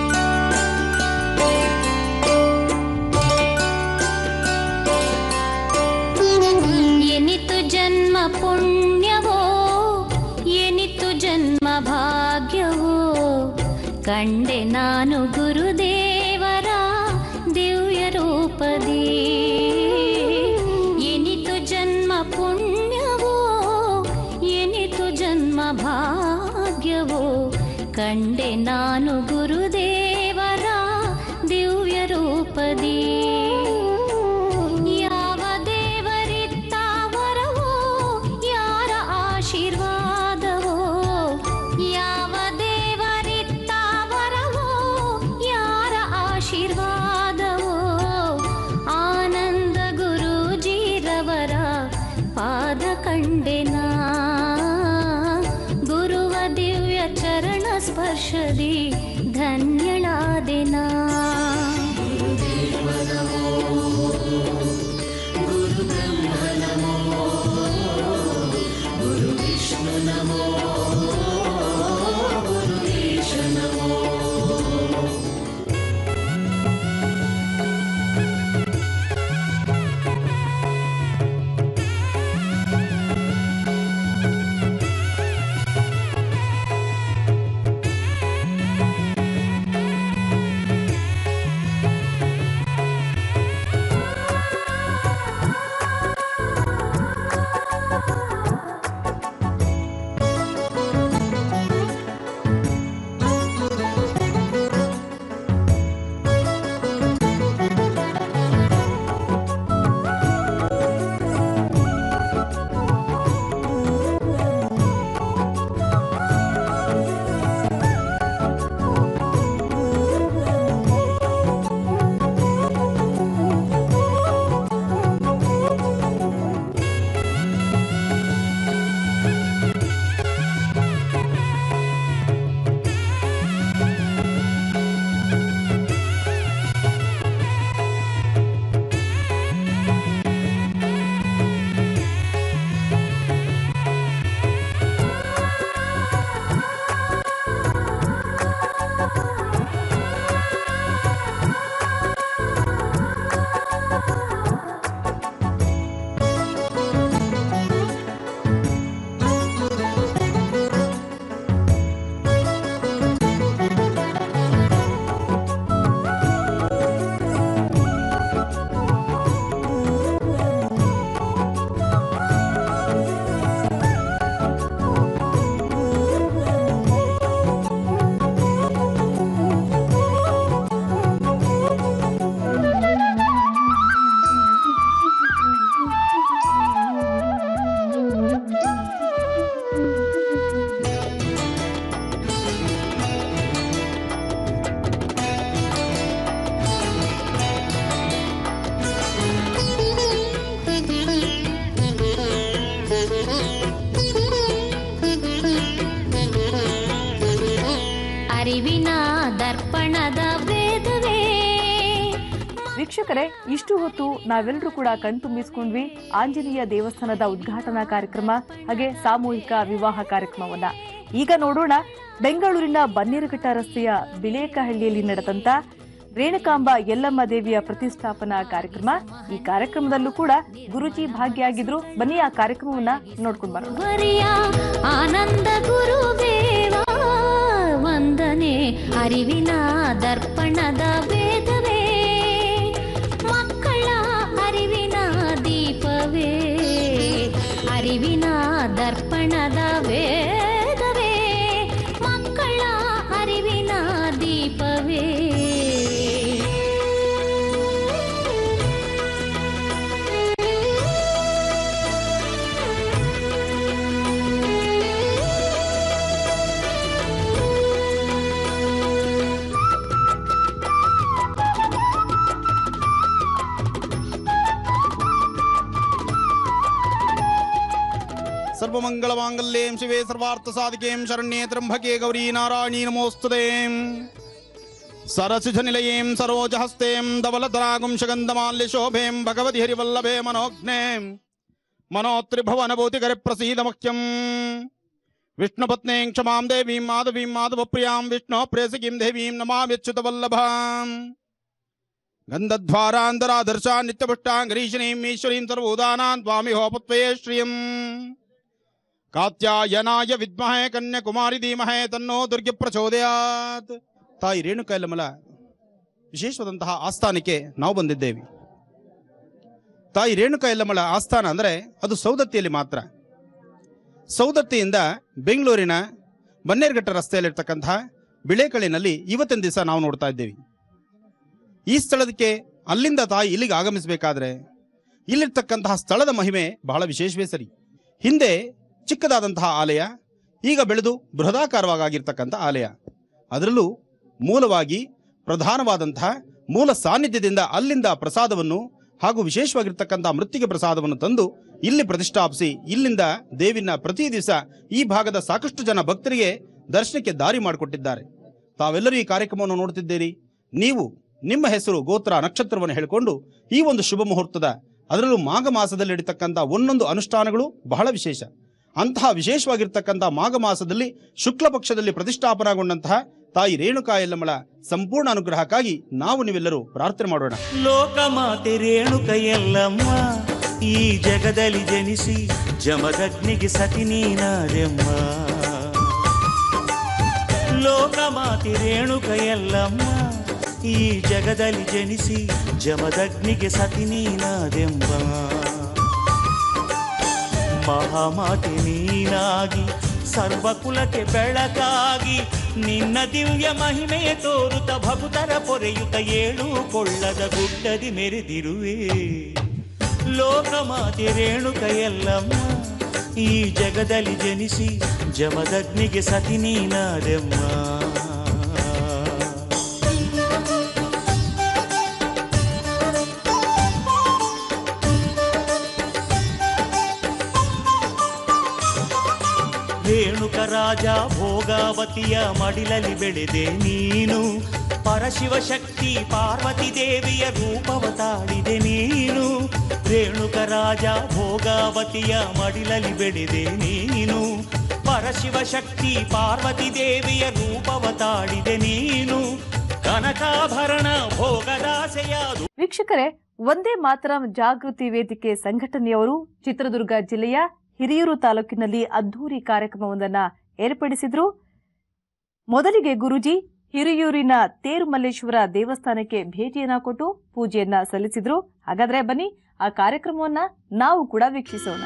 ಎನಿತು ಜನ್ಮ ಪುಣ್ಯವೋ ಎನಿತು ಜನ್ಮ ಭಾಗ್ಯವೋ ಕಂಡೆ ನಾನು ಗುರುದೇವರ ದಿವ್ಯ ರೂಪದಿ ಎನಿತು ಜನ್ಮ ಪುಣ್ಯವೋ ಎನಿತು ಜನ್ಮ ಭಾಗ್ಯವೋ ಕಂಡೆ ನಾನು ಗುರುದೇವರ ದಿವ್ಯ ರೂಪದಿ ಯಾವ ದೇವರಿತ್ತ ವರವೋ ಯಾರ ಆಶೀರ್ವಾದವೋ ಯಾವ ದೇವರಿತ್ತ ವರವೋ ಯಾರ ಆಶೀರ್ವಾದವೋ ಆನಂದ ಗುರೂಜಿರವರ ಪಾದ ಕಂಡೆನಾ ಗುರುವ ದಿವ್ಯ ಚರಣ ಸ್ಪರ್ಶದಿ ಧನ್ಯಳಾದೆನಾ ಅರಿವಿನ ದರ್ಪಣದ ಭೇದವೇ ವೀಕ್ಷಕರೇ ಇಷ್ಟು ಹೊತ್ತು ನಾವೆಲ್ಲರೂ ಕೂಡ ಕಣ್ತುಂಬಿಸ್ಕೊಂಡ್ವಿ ಆಂಜನೇಯ ದೇವಸ್ಥಾನದ ಉದ್ಘಾಟನಾ ಕಾರ್ಯಕ್ರಮ ಹಾಗೆ ಸಾಮೂಹಿಕ ವಿವಾಹ ಕಾರ್ಯಕ್ರಮವನ್ನ ಈಗ ನೋಡೋಣ ಬೆಂಗಳೂರಿನ ಬನ್ನೇರುಘಟ್ಟ ರಸ್ತೆಯ ಬಿಳೇಕಹಳ್ಳಿಯಲ್ಲಿ ನಡೆದಂತ ರೇಣುಕಾಂಬ ಯಲ್ಲಮ್ಮ ದೇವಿಯ ಪ್ರತಿಷ್ಠಾಪನಾ ಕಾರ್ಯಕ್ರಮ ಈ ಕಾರ್ಯಕ್ರಮದಲ್ಲೂ ಕೂಡ ಗುರುಜಿ ಭಾಗಿಯಾಗಿದ್ರು ಬನ್ನಿ ಆ ಕಾರ್ಯಕ್ರಮವನ್ನ ನೋಡ್ಕೊಂಡು ಬರೋಣ ಹರಿಯ ಆನಂದ ಗುರುದೇವ ವಂದನೆ ಅರಿವಿನ ದರ್ಪಣದ ವೇದವೇ ಮಕ್ಕಳ ಅರಿವಿನ ದೀಪವೇ ಅರಿವಿನ ದರ್ಪಣದ ವೇದವೇ ಮಕ್ಕಳ ಅರಿವಿನ ದೀಪವೇ ಸರ್ವಮಂಗಳಮಾಂಗಲ್ಯೇಂ ಶಿವೆ ಸರ್ವಾರ್ಥಸಾಧಿಕೇಂ ಶರಣ್ಯೇ ತ್ರಂಬಕೆ ಗೌರಿ ನಾರಾಯಣೀ ನಮೋಸ್ತುತೆ ಸರಸಿಜನಿಲಯೀಂ ಸರೋಜಹಸ್ತೇಂ ಧವಲಧರಾಗುಂ ಶಗಂಧಮಾಲ್ಯಶೋಭೇಂ ಭಗವತಿ ಹರಿವಲ್ಲಭೇ ಮನೋಜ್ಞೇಂ मनोत्रिभुवनभूतिकरि प्रसीद मुख्यम् विष्णुपत्नीं क्षमां देवीं माधवीं माधवप्रियां विष्णो प्रेयसीं देवीं नमाम्यच्युतवल्लभाम् गन्धद्वारान्तरादर्शा नित्यपुष्टां गरीशिनीम् ईश्वरीं सर्वोदानान् त्वामि होपत्वये श्रियम् ಕಾತ್ಯಾಯನಾಯ ವಿದ್ಮಹೇ ಕನ್ಯಾಕುಮಾರಿ ಧೀಮಹೇ ತನ್ನೋ ದುರ್ಗೆ ಪ್ರಚೋದಯಾತ್ ತಾಯಿ ರೇಣುಕೈಲಮಲ ವಿಶೇಷವಾದಂತಹ ಆಸ್ಥಾನಕ್ಕೆ ನಾವು ಬಂದಿದ್ದೇವೆ ತಾಯಿ ರೇಣುಕಾ ಯಲ್ಲಮ್ಮಳ ಆಸ್ಥಾನ ಅಂದರೆ ಅದು ಸೌದತ್ತಿಯಲ್ಲಿ ಮಾತ್ರ ಸೌದತ್ತಿಯಿಂದ ಬೆಂಗಳೂರಿನ ಬನ್ನೇರುಘಟ್ಟ ರಸ್ತೆಯಲ್ಲಿರ್ತಕ್ಕಂತಹ ಬಿಳೆಕಳಿನಲ್ಲಿ ಇವತ್ತಿನ ದಿವಸ ನಾವು ನೋಡ್ತಾ ಇದ್ದೇವೆ ಈ ಸ್ಥಳದಕ್ಕೆ ಅಲ್ಲಿಂದ ತಾಯಿ ಇಲ್ಲಿಗೆ ಆಗಮಿಸಬೇಕಾದ್ರೆ ಇಲ್ಲಿರ್ತಕ್ಕಂತಹ ಸ್ಥಳದ ಮಹಿಮೆ ಬಹಳ ವಿಶೇಷವೇ ಸರಿ ಹಿಂದೆ ಚಿಕ್ಕದಾದಂತಹ ಆಲಯ ಈಗ ಬೆಳೆದು ಬೃಹದಾಕಾರವಾಗಿರ್ತಕ್ಕಂಥ ಆಲಯ ಅದರಲ್ಲೂ ಮೂಲವಾಗಿ ಪ್ರಧಾನವಾದಂತಹ ಮೂಲ ಸಾನ್ನಿಧ್ಯದಿಂದ ಅಲ್ಲಿಂದ ಪ್ರಸಾದವನ್ನು ಹಾಗೂ ವಿಶೇಷವಾಗಿರ್ತಕ್ಕಂಥ ಮೃತ್ತಿಗೆ ಪ್ರಸಾದವನ್ನು ತಂದು ಇಲ್ಲಿ ಪ್ರತಿಷ್ಠಾಪಿಸಿ ಇಲ್ಲಿಂದ ದೇವಿನ ಪ್ರತಿ ದಿವಸ ಈ ಭಾಗದ ಸಾಕಷ್ಟು ಜನ ಭಕ್ತರಿಗೆ ದರ್ಶನಕ್ಕೆ ದಾರಿ ಮಾಡಿಕೊಟ್ಟಿದ್ದಾರೆ ತಾವೆಲ್ಲರೂ ಈ ಕಾರ್ಯಕ್ರಮವನ್ನು ನೋಡ್ತಿದ್ದೀರಿ ನೀವು ನಿಮ್ಮ ಹೆಸರು ಗೋತ್ರ ನಕ್ಷತ್ರವನ್ನು ಹೇಳಿಕೊಂಡು ಈ ಒಂದು ಶುಭ ಮುಹೂರ್ತದ ಅದರಲ್ಲೂ ಮಾಘ ಮಾಸದಲ್ಲಿ ನಡೀತಕ್ಕಂಥ ಒಂದೊಂದು ಅನುಷ್ಠಾನಗಳು ಬಹಳ ವಿಶೇಷ ಅಂತಹ ವಿಶೇಷವಾಗಿರ್ತಕ್ಕಂಥ ಮಾಘ ಮಾಸದಲ್ಲಿ ಶುಕ್ಲ ಪಕ್ಷದಲ್ಲಿ ಪ್ರತಿಷ್ಠಾಪನಾಗೊಂಡಂತಹ ತಾಯಿ ರೇಣುಕಾ ಯಲ್ಲಮ್ಮಳ ಸಂಪೂರ್ಣ ಅನುಗ್ರಹಕ್ಕಾಗಿ ನಾವು ನೀವೆಲ್ಲರೂ ಪ್ರಾರ್ಥನೆ ಮಾಡೋಣ ಲೋಕಮಾತೆ ರೇಣುಕ ಎಲ್ಲಮ್ಮ ಈ ಜಗದಲ್ಲಿ ಜನಿಸಿ ಜಮದಗ್ನಿಗೆ ಸತಿ ನೀನಾದೆಮ್ಮ ಲೋಕಮಾತೆ ರೇಣುಕ ಎಲ್ಲಮ್ಮ ಈ ಜಗದಲ್ಲಿ ಜನಿಸಿ ಜಮದಗ್ನಿಗೆ ಸತಿ ನೀನಾದೆಮ್ಮ ಮಹಾಮಾತೆ ನೀನಾಗಿ ಸರ್ವಕುಲಕ್ಕೆ ಬೆಳಕಾಗಿ ನಿನ್ನ ದಿವ್ಯ ಮಹಿಮೆಯ ತೋರುತ್ತ ಭಕ್ತರ ಪೊರೆಯುತ್ತ ಏಳು ಕೊಳ್ಳದ ಗುಡ್ಡದಿ ಮೆರೆದಿರುವೆ ಲೋಕಮಾತೆ ರೇಣುಕ ಎಲ್ಲಮ್ಮ ಈ ಜಗದಲ್ಲಿ ಜನಿಸಿ ಜಮದಗ್ನಿಗೆ ಸತಿ ನೀನಾದೆಮ್ಮ ರೇಣುಕ ರಾಜ ಭೋಗಾವತಿಯ ಮಡಿಲಲ್ಲಿ ಬೆಳೆದೆ ನೀನು ಪರಶಿವ ಶಕ್ತಿ ಪಾರ್ವತಿ ದೇವಿಯ ರೂಪವ ತಾಳಿದೆ ನೀನು ರೇಣುಕ ರಾಜ ಭೋಗಾವತಿಯ ಮಡಿಲಲ್ಲಿ ಬೆಳೆದೆ ನೀನು ಪರಶಿವ ಶಕ್ತಿ ಪಾರ್ವತಿ ದೇವಿಯ ರೂಪವ ತಾಳಿದೆ ನೀನು ಕನಕಾಭರಣ ಭೋಗದಾಸೆಯ ವೀಕ್ಷಕರೇ ಒಂದೇ ಮಾತರಂ ಜಾಗೃತಿ ವೇದಿಕೆ ಸಂಘಟನೆಯವರು ಚಿತ್ರದುರ್ಗ ಜಿಲ್ಲೆಯ ಹಿರಿಯೂರು ತಾಲೂಕಿನಲ್ಲಿ ಅದ್ಧೂರಿ ಕಾರ್ಯಕ್ರಮವೊಂದನ್ನ ಏರ್ಪಡಿಸಿದ್ರು ಮೊದಲಿಗೆ ಗುರುಜಿ ಹಿರಿಯೂರಿನ ತೇರುಮಲ್ಲೇಶ್ವರ ದೇವಸ್ಥಾನಕ್ಕೆ ಭೇಟಿಯನ್ನ ಕೊಟ್ಟು ಪೂಜೆಯನ್ನ ಸಲ್ಲಿಸಿದ್ರು ಹಾಗಾದ್ರೆ ಬನ್ನಿ ಆ ಕಾರ್ಯಕ್ರಮವನ್ನ ನಾವು ಕೂಡ ವೀಕ್ಷಿಸೋಣ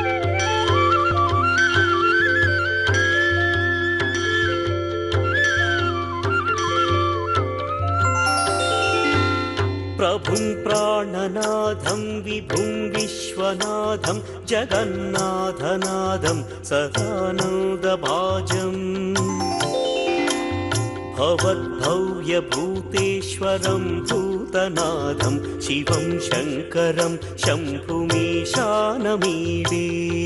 प्रभुं प्राणनाथं विभुं विश्वनाथं जगन्नाथनाथं सदानन्दभाजम् भवद्भव्यभूतेश्वरं भूतनाथं शिवं शङ्करं शम्भुमीशानमीडे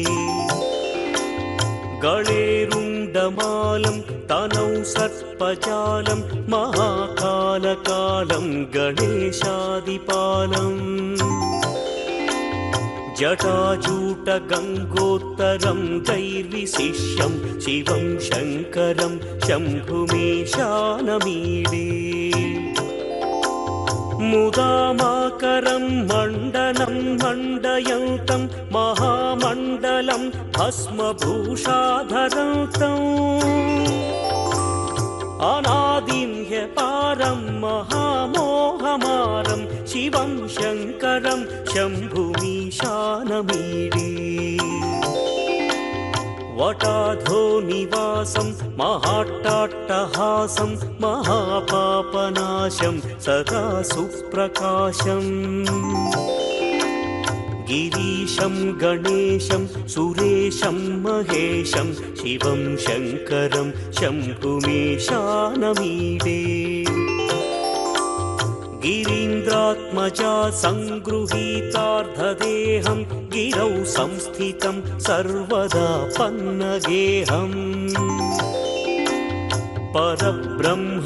गणेरुण्डमालं तनौ सर्पजालं महाकालकालं गणेशादिपालम् जटाजूटगङ्गोत्तरं दैर्विशिष्यं शिवं शङ्करं शम्भुमीशानमीडे मुदामाकरं मण्डनं मण्डयन्तं महामण्डलं भस्मभूषाधरन्तम् अनादिं ह्यपारं महामोहमारं शिवं शङ्करं शम्भुमीशानमीडे वटाधो निवासं महाट्टाट्टहासं महापापनाशं सदा सुप्रकाशम् गिरीशं गणेशं सुरेशं महेशं शिवं शङ्करं शम्भुमीशानमीडे गिरिं इन्द्रात्मजा सङ्गृहीतार्धदेहं गिरौ संस्थितं सर्वदा पन्नगेहम् परब्रह्म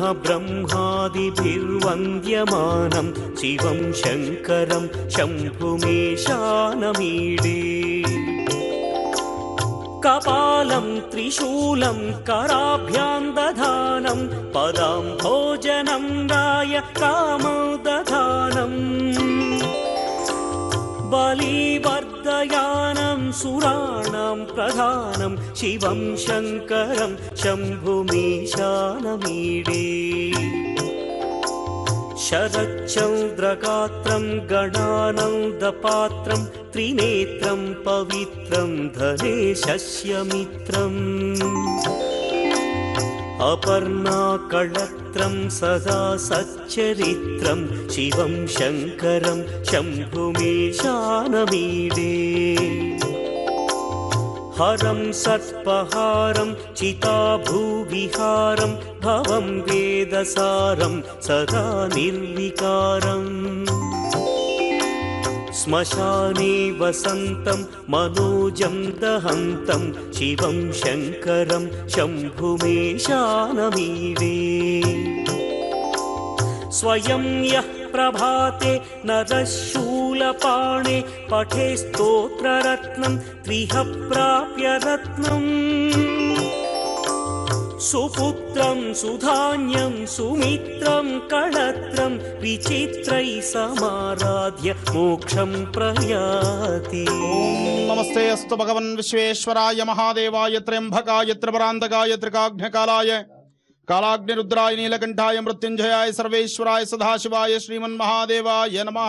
ब्रह्मादिभिर्वन्द्यमानं शिवं शङ्करं शम्भुमेशानमीडे कपालं त्रिशूलं कराभ्यां दधानं पदां भोजनं राय कामौ दधानम् बलिवर्धयानं सुराणां प्रधानं शिवं शङ्करं शम्भुमीशानमीडे शरच्चन्द्रगात्रं गणानन्दपात्रं त्रिनेत्रं पवित्रं धनेशस्य मित्रम् अपर्णाकळत्रं सदा सच्चरित्रं शिवं शङ्करं शम्भुमेशानमीडे हरं सर्पहारं चिताभूविहारं भवं वेदसारं सदा निर्विकारम् श्मशाने वसन्तं मनोजं दहन्तं शिवं शङ्करं शम्भुमेशानमीडे स्वयं यः प्रभाते नरशूलपाणे पठे स्तोत्ररत्नं त्रिह प्राप्य रत्नम् सुपुत्रं सुधान्यं सुमित्रं कळत्रं विचित्रैः समाराध्य मोक्षं प्रयाति ನಮಸ್ತೆ ಅಸ್ತು ಭಗವನ್ ವಿಶ್ವೇಶ್ವರಾಯ ಮಹಾದೇವಾಯ ತ್ರ್ಯಂಬಕಾಯ ತ್ರಿಪರಾಂತಕಾಯ ತ್ರಿಕಾಘ್ನಕಾಲಾಯ ಕಾಲಾಗ್ನಿರುದ್ರಾಯ ನೀಲಕಂಠಾಯ ಮೃತ್ಯುಂಜಯಾಯ ಸರ್ವೇಶ್ವರಾಯ ಸದಾಶಿವಾಯ ಶ್ರೀಮನ್ ಮಹಾದೇವಾಯ ನಮಃ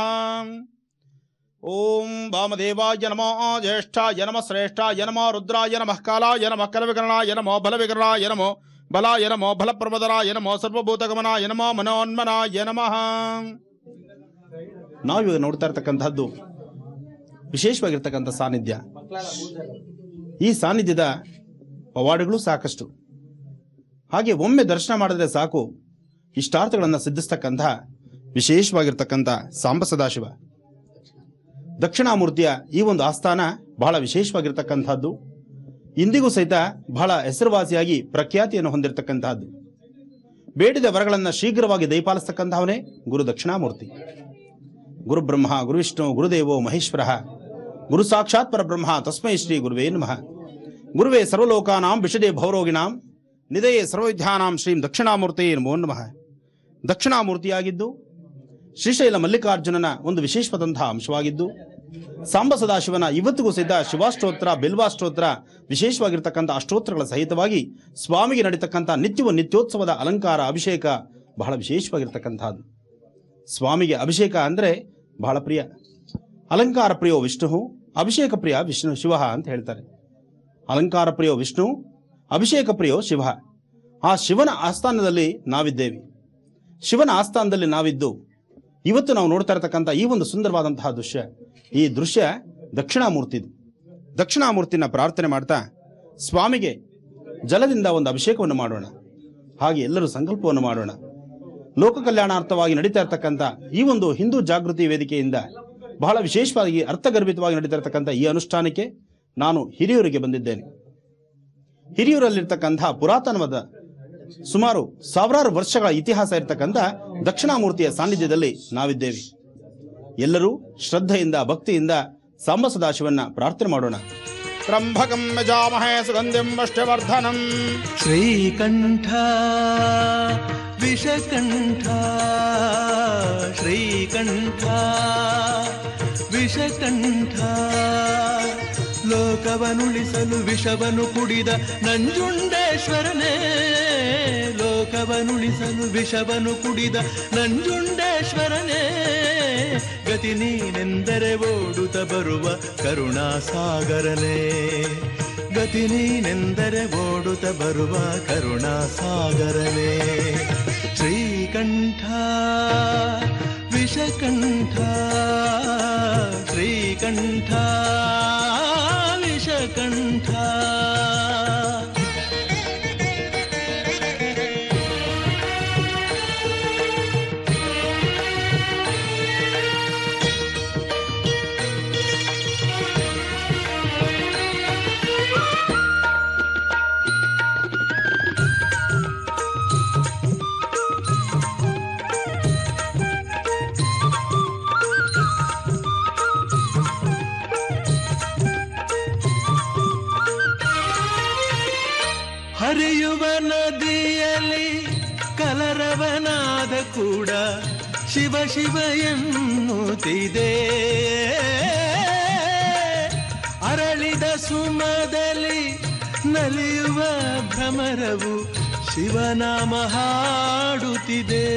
ಓಂ ವಾಮದೇವಾಯ ನಮೋ ಜ್ಯೇಷ್ಠಾಯ ನಮಃ ಶ್ರೇಷ್ಠಾಯ ನಮೋ ರುದ್ರಾಯ ನಮಃ ಕಾಲಾಯ ನಮಃ ಕಲವಿಕರಣಾಯ ನಮೋ ಬಲವಿಕರಣಾಯ ನಮೋ ಬಲಾಯ ನಮೋ ಬಲಪ್ರಮದರಾಯ ನಮೋ ಸರ್ವಭೂತಗಮನಾಯ ನಮೋ ಮನೋನ್ಮನಾಯ ನಮಃ ನಾವಿವಾಗ ನೋಡ್ತಾ ಇರ್ತಕ್ಕಂಥದ್ದು ವಿಶೇಷವಾಗಿರ್ತಕ್ಕಂಥ ಸಾನ್ನಿಧ್ಯ ಈ ಸಾನ್ನಿಧ್ಯದ ಪವಾಡಗಳು ಸಾಕಷ್ಟು ಹಾಗೆ ಒಮ್ಮೆ ದರ್ಶನ ಮಾಡಿದ್ರೆ ಸಾಕು ಇಷ್ಟಾರ್ಥಗಳನ್ನು ಸಿದ್ಧಿಸ್ತಕ್ಕಂಥ ವಿಶೇಷವಾಗಿರ್ತಕ್ಕಂಥ ಸಾಂಬ ಸದಾಶಿವ ದಕ್ಷಿಣಾಮೂರ್ತಿಯ ಈ ಒಂದು ಆಸ್ಥಾನ ಬಹಳ ವಿಶೇಷವಾಗಿರ್ತಕ್ಕಂಥದ್ದು ಇಂದಿಗೂ ಸಹಿತ ಬಹಳ ಹೆಸರುವಾಸಿಯಾಗಿ ಪ್ರಖ್ಯಾತಿಯನ್ನು ಹೊಂದಿರತಕ್ಕಂತಹದ್ದು ಬೇಡಿದ ವರಗಳನ್ನು ಶೀಘ್ರವಾಗಿ ದಯಪಾಲಿಸ್ತಕ್ಕಂಥವನೇ ಗುರು ದಕ್ಷಿಣಾಮೂರ್ತಿ ಗುರು ಬ್ರಹ್ಮ ಗುರುವಿಷ್ಣು ಗುರುದೇವೋ ಮಹೇಶ್ವರ ಗುರು ಸಾಕ್ಷಾತ್ ಪರಬ್ರಹ್ಮ ತಸ್ಮೈ ಶ್ರೀ ಗುರುವೇ ನಮಃ ಗುರುವೇ ಸರ್ವಲೋಕಾನಾಂ ವಿಷದೇ ಭವರೋಗಿಣಾಂ ನಿಧಯೇ ಸರ್ವವಿದ್ಯಾನಾಂ ಶ್ರೀಂ ದಕ್ಷಿಣಾಮೂರ್ತಿ ನಮೋ ನಮಃ ದಕ್ಷಿಣಾಮೂರ್ತಿಯಾಗಿದ್ದು ಶ್ರೀಶೈಲ ಮಲ್ಲಿಕಾರ್ಜುನನ ಒಂದು ವಿಶೇಷವಾದಂತಹ ಅಂಶವಾಗಿದ್ದು ಸಾಂಬ ಸದಾಶಿವನ ಇವತ್ತಿಗೂ ಸಹಿತ ಶಿವಾಷ್ಟೋತ್ರ ಬಿಲ್ವಾಷ್ಟೋತ್ರ ವಿಶೇಷವಾಗಿರ್ತಕ್ಕಂಥ ಅಷ್ಟೋತ್ರಗಳ ಸಹಿತವಾಗಿ ಸ್ವಾಮಿಗೆ ನಡೀತಕ್ಕಂಥ ನಿತ್ಯವೂ ನಿತ್ಯೋತ್ಸವದ ಅಲಂಕಾರ ಅಭಿಷೇಕ ಬಹಳ ವಿಶೇಷವಾಗಿರ್ತಕ್ಕಂಥದ್ದು ಸ್ವಾಮಿಗೆ ಅಭಿಷೇಕ ಅಂದರೆ ಬಹಳ ಪ್ರಿಯ ಅಲಂಕಾರ ಪ್ರಿಯೋ ವಿಷ್ಣು ಅಭಿಷೇಕ ಪ್ರಿಯ ವಿಷ್ಣು ಶಿವ ಅಂತ ಹೇಳ್ತಾರೆ ಅಲಂಕಾರ ಪ್ರಿಯೋ ವಿಷ್ಣು ಅಭಿಷೇಕ ಪ್ರಿಯೋ ಶಿವ ಆ ಶಿವನ ಆಸ್ಥಾನದಲ್ಲಿ ನಾವಿದ್ದೇವೆ ಶಿವನ ಆಸ್ಥಾನದಲ್ಲಿ ನಾವಿದ್ದು ಇವತ್ತು ನಾವು ನೋಡ್ತಾ ಇರತಕ್ಕಂಥ ಈ ಒಂದು ಸುಂದರವಾದಂತಹ ದೃಶ್ಯ ಈ ದೃಶ್ಯ ದಕ್ಷಿಣಾಮೂರ್ತಿದು ದಕ್ಷಿಣಾಮೂರ್ತಿನ ಪ್ರಾರ್ಥನೆ ಮಾಡ್ತಾ ಸ್ವಾಮಿಗೆ ಜಲದಿಂದ ಒಂದು ಅಭಿಷೇಕವನ್ನು ಮಾಡೋಣ ಹಾಗೆ ಎಲ್ಲರೂ ಸಂಕಲ್ಪವನ್ನು ಮಾಡೋಣ ಲೋಕ ಕಲ್ಯಾಣಾರ್ಥವಾಗಿ ನಡೀತಾ ಇರತಕ್ಕಂಥ ಈ ಒಂದು ಹಿಂದೂ ಜಾಗೃತಿ ವೇದಿಕೆಯಿಂದ ಬಹಳ ವಿಶೇಷವಾಗಿ ಅರ್ಥಗರ್ಭಿತವಾಗಿ ನಡೀತಾ ಇರತಕ್ಕಂಥ ಈ ಅನುಷ್ಠಾನಕ್ಕೆ ನಾನು ಹಿರಿಯೂರಿಗೆ ಬಂದಿದ್ದೇನೆ ಹಿರಿಯೂರಲ್ಲಿರ್ತಕ್ಕಂಥ ಪುರಾತನವಾದ ಸುಮಾರು ಸಾವಿರಾರು ವರ್ಷಗಳ ಇತಿಹಾಸ ಇರತಕ್ಕಂಥ ದಕ್ಷಿಣಾಮೂರ್ತಿಯ ಸಾನ್ನಿಧ್ಯದಲ್ಲಿ ನಾವಿದ್ದೇವೆ ಎಲ್ಲರೂ ಶ್ರದ್ಧೆಯಿಂದ ಭಕ್ತಿಯಿಂದ ಸಾಂಬ ಸದಾಶಿವನ್ನ ಪ್ರಾರ್ಥನೆ ಮಾಡೋಣ ತ್ರಂಭಕಂ ಯಜಾಮಹೇ ಸುಗಂಧಿಂ ಅಷ್ಟವರ್ಧನಂ ಶ್ರೀಕಂಠ ವಿಷಕಂಠ ಶ್ರೀಕಂಠ ವಿಷಕಂಠ ಲೋಕವನುಳಿಸಲು ವಿಷವನು ಕುಡಿದ ನಂಜುಂಡೇಶ್ವರನೇ ಲೋಕವನುಳಿಸಲು ವಿಷವನು ಕುಡಿದ ನಂಜುಂಡೇಶ್ವರನೇ ಗತಿ ನೀನೆಂದರೆ ಓಡುತ್ತ ಬರುವ ಕರುಣಾಸಾಗರನೇ ಗತಿ ನೀನೆಂದರೆ ಓಡುತ್ತ ಬರುವ ಕರುಣಾಸಾಗರನೇ ಶ್ರೀಕಂಠ ವಿಷಕಂಠ ಶ್ರೀಕಂಠ ವಿಷಕಂಠ ಹರಿಯುವ ನದಿಯಲ್ಲಿ ಕಲರವನಾದ ಕೂಡ ಶಿವ ಶಿವ ಎನ್ನುತ್ತಿದೆ ಅರಳಿದ ಸುಮದಲ್ಲಿ ನಲಿಯುವ ಭ್ರಮರವು ಶಿವನಾಮ ಹಾಡುತ್ತಿದೆ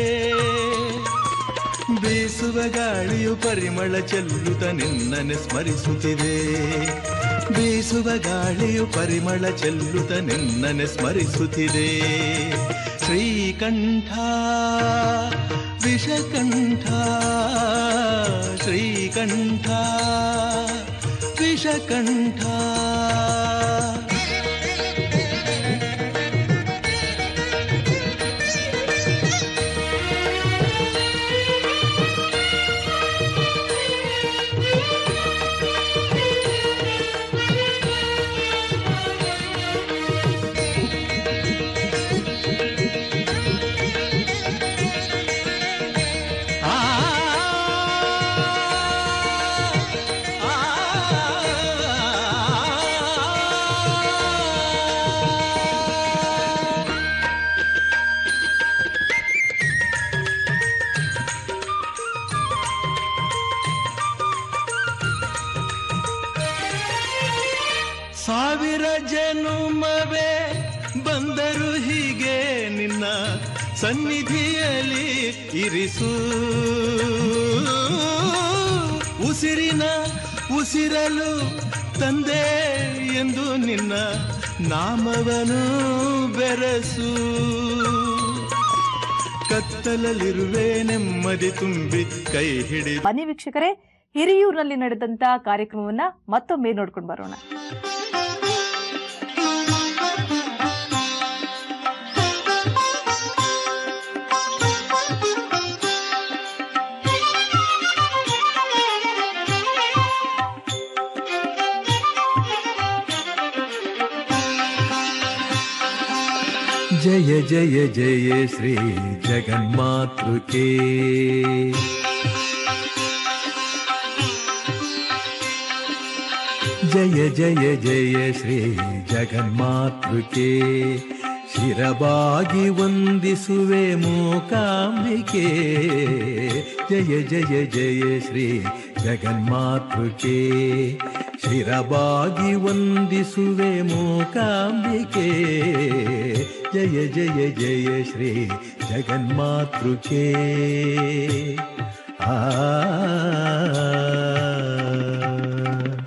ಬೀಸುವ ಗಾಳಿಯು ಪರಿಮಳ ಚೆಲ್ಲುತ್ತ ನಿನ್ನನೆ ಸ್ಮರಿಸುತ್ತಿದೆ ಬೀಸುವ ಗಾಳಿಯು ಪರಿಮಳ ಚೆಲ್ಲುತ್ತ ನಿನ್ನನೆ ಸ್ಮರಿಸುತ್ತಿದೆ ಶ್ರೀಕಂಠ ವಿಷಕಂಠ ಶ್ರೀಕಂಠ ವಿಷಕಂಠ ಆ ಸಾವಿರ ಜನುಮವೇ ಬಂದರು ಹೀಗೆ ನಿನ್ನ ಸನ್ನಿಧಿಯಲ್ಲಿ ಇರಿಸು ಉಸಿರಿನ ಉಸಿರಲು ತಂದೆ ಎಂದು ನಿನ್ನ ನಾಮವನು ಬೆರಸು ಕತ್ತಲಲ್ಲಿರುವೆ ನೆಮ್ಮದಿ ತುಂಬಿ ಕೈ ಹಿಡಿ ಬನ್ನಿ ವೀಕ್ಷಕರೇ ಹಿರಿಯೂರಿನಲ್ಲಿ ನಡೆದಂತ ಕಾರ್ಯಕ್ರಮವನ್ನ ಮತ್ತೊಮ್ಮೆ ನೋಡ್ಕೊಂಡು ಬರೋಣ जय जय जय श्री जगन्मातृ के जय जय जय श्री ಜಗನ್ಮಾತೃ के ಶಿರಬಾಗಿ ವಂದಿಸುವೆ ಮೂಕಾಂಬಿಕೆ ಜಯ ಜಯ ಜಯ ಶ್ರೀ ಜಗನ್ಮಾತೃಕೆ ಶಿರಬಾಗಿ ವಂದಿಸುವೆ ಮೂಕಾಂಬಿಕೆ ಜಯ ಜಯ ಜಯ ಶ್ರೀ ಜಗನ್ಮಾತೃಕೆ ಆ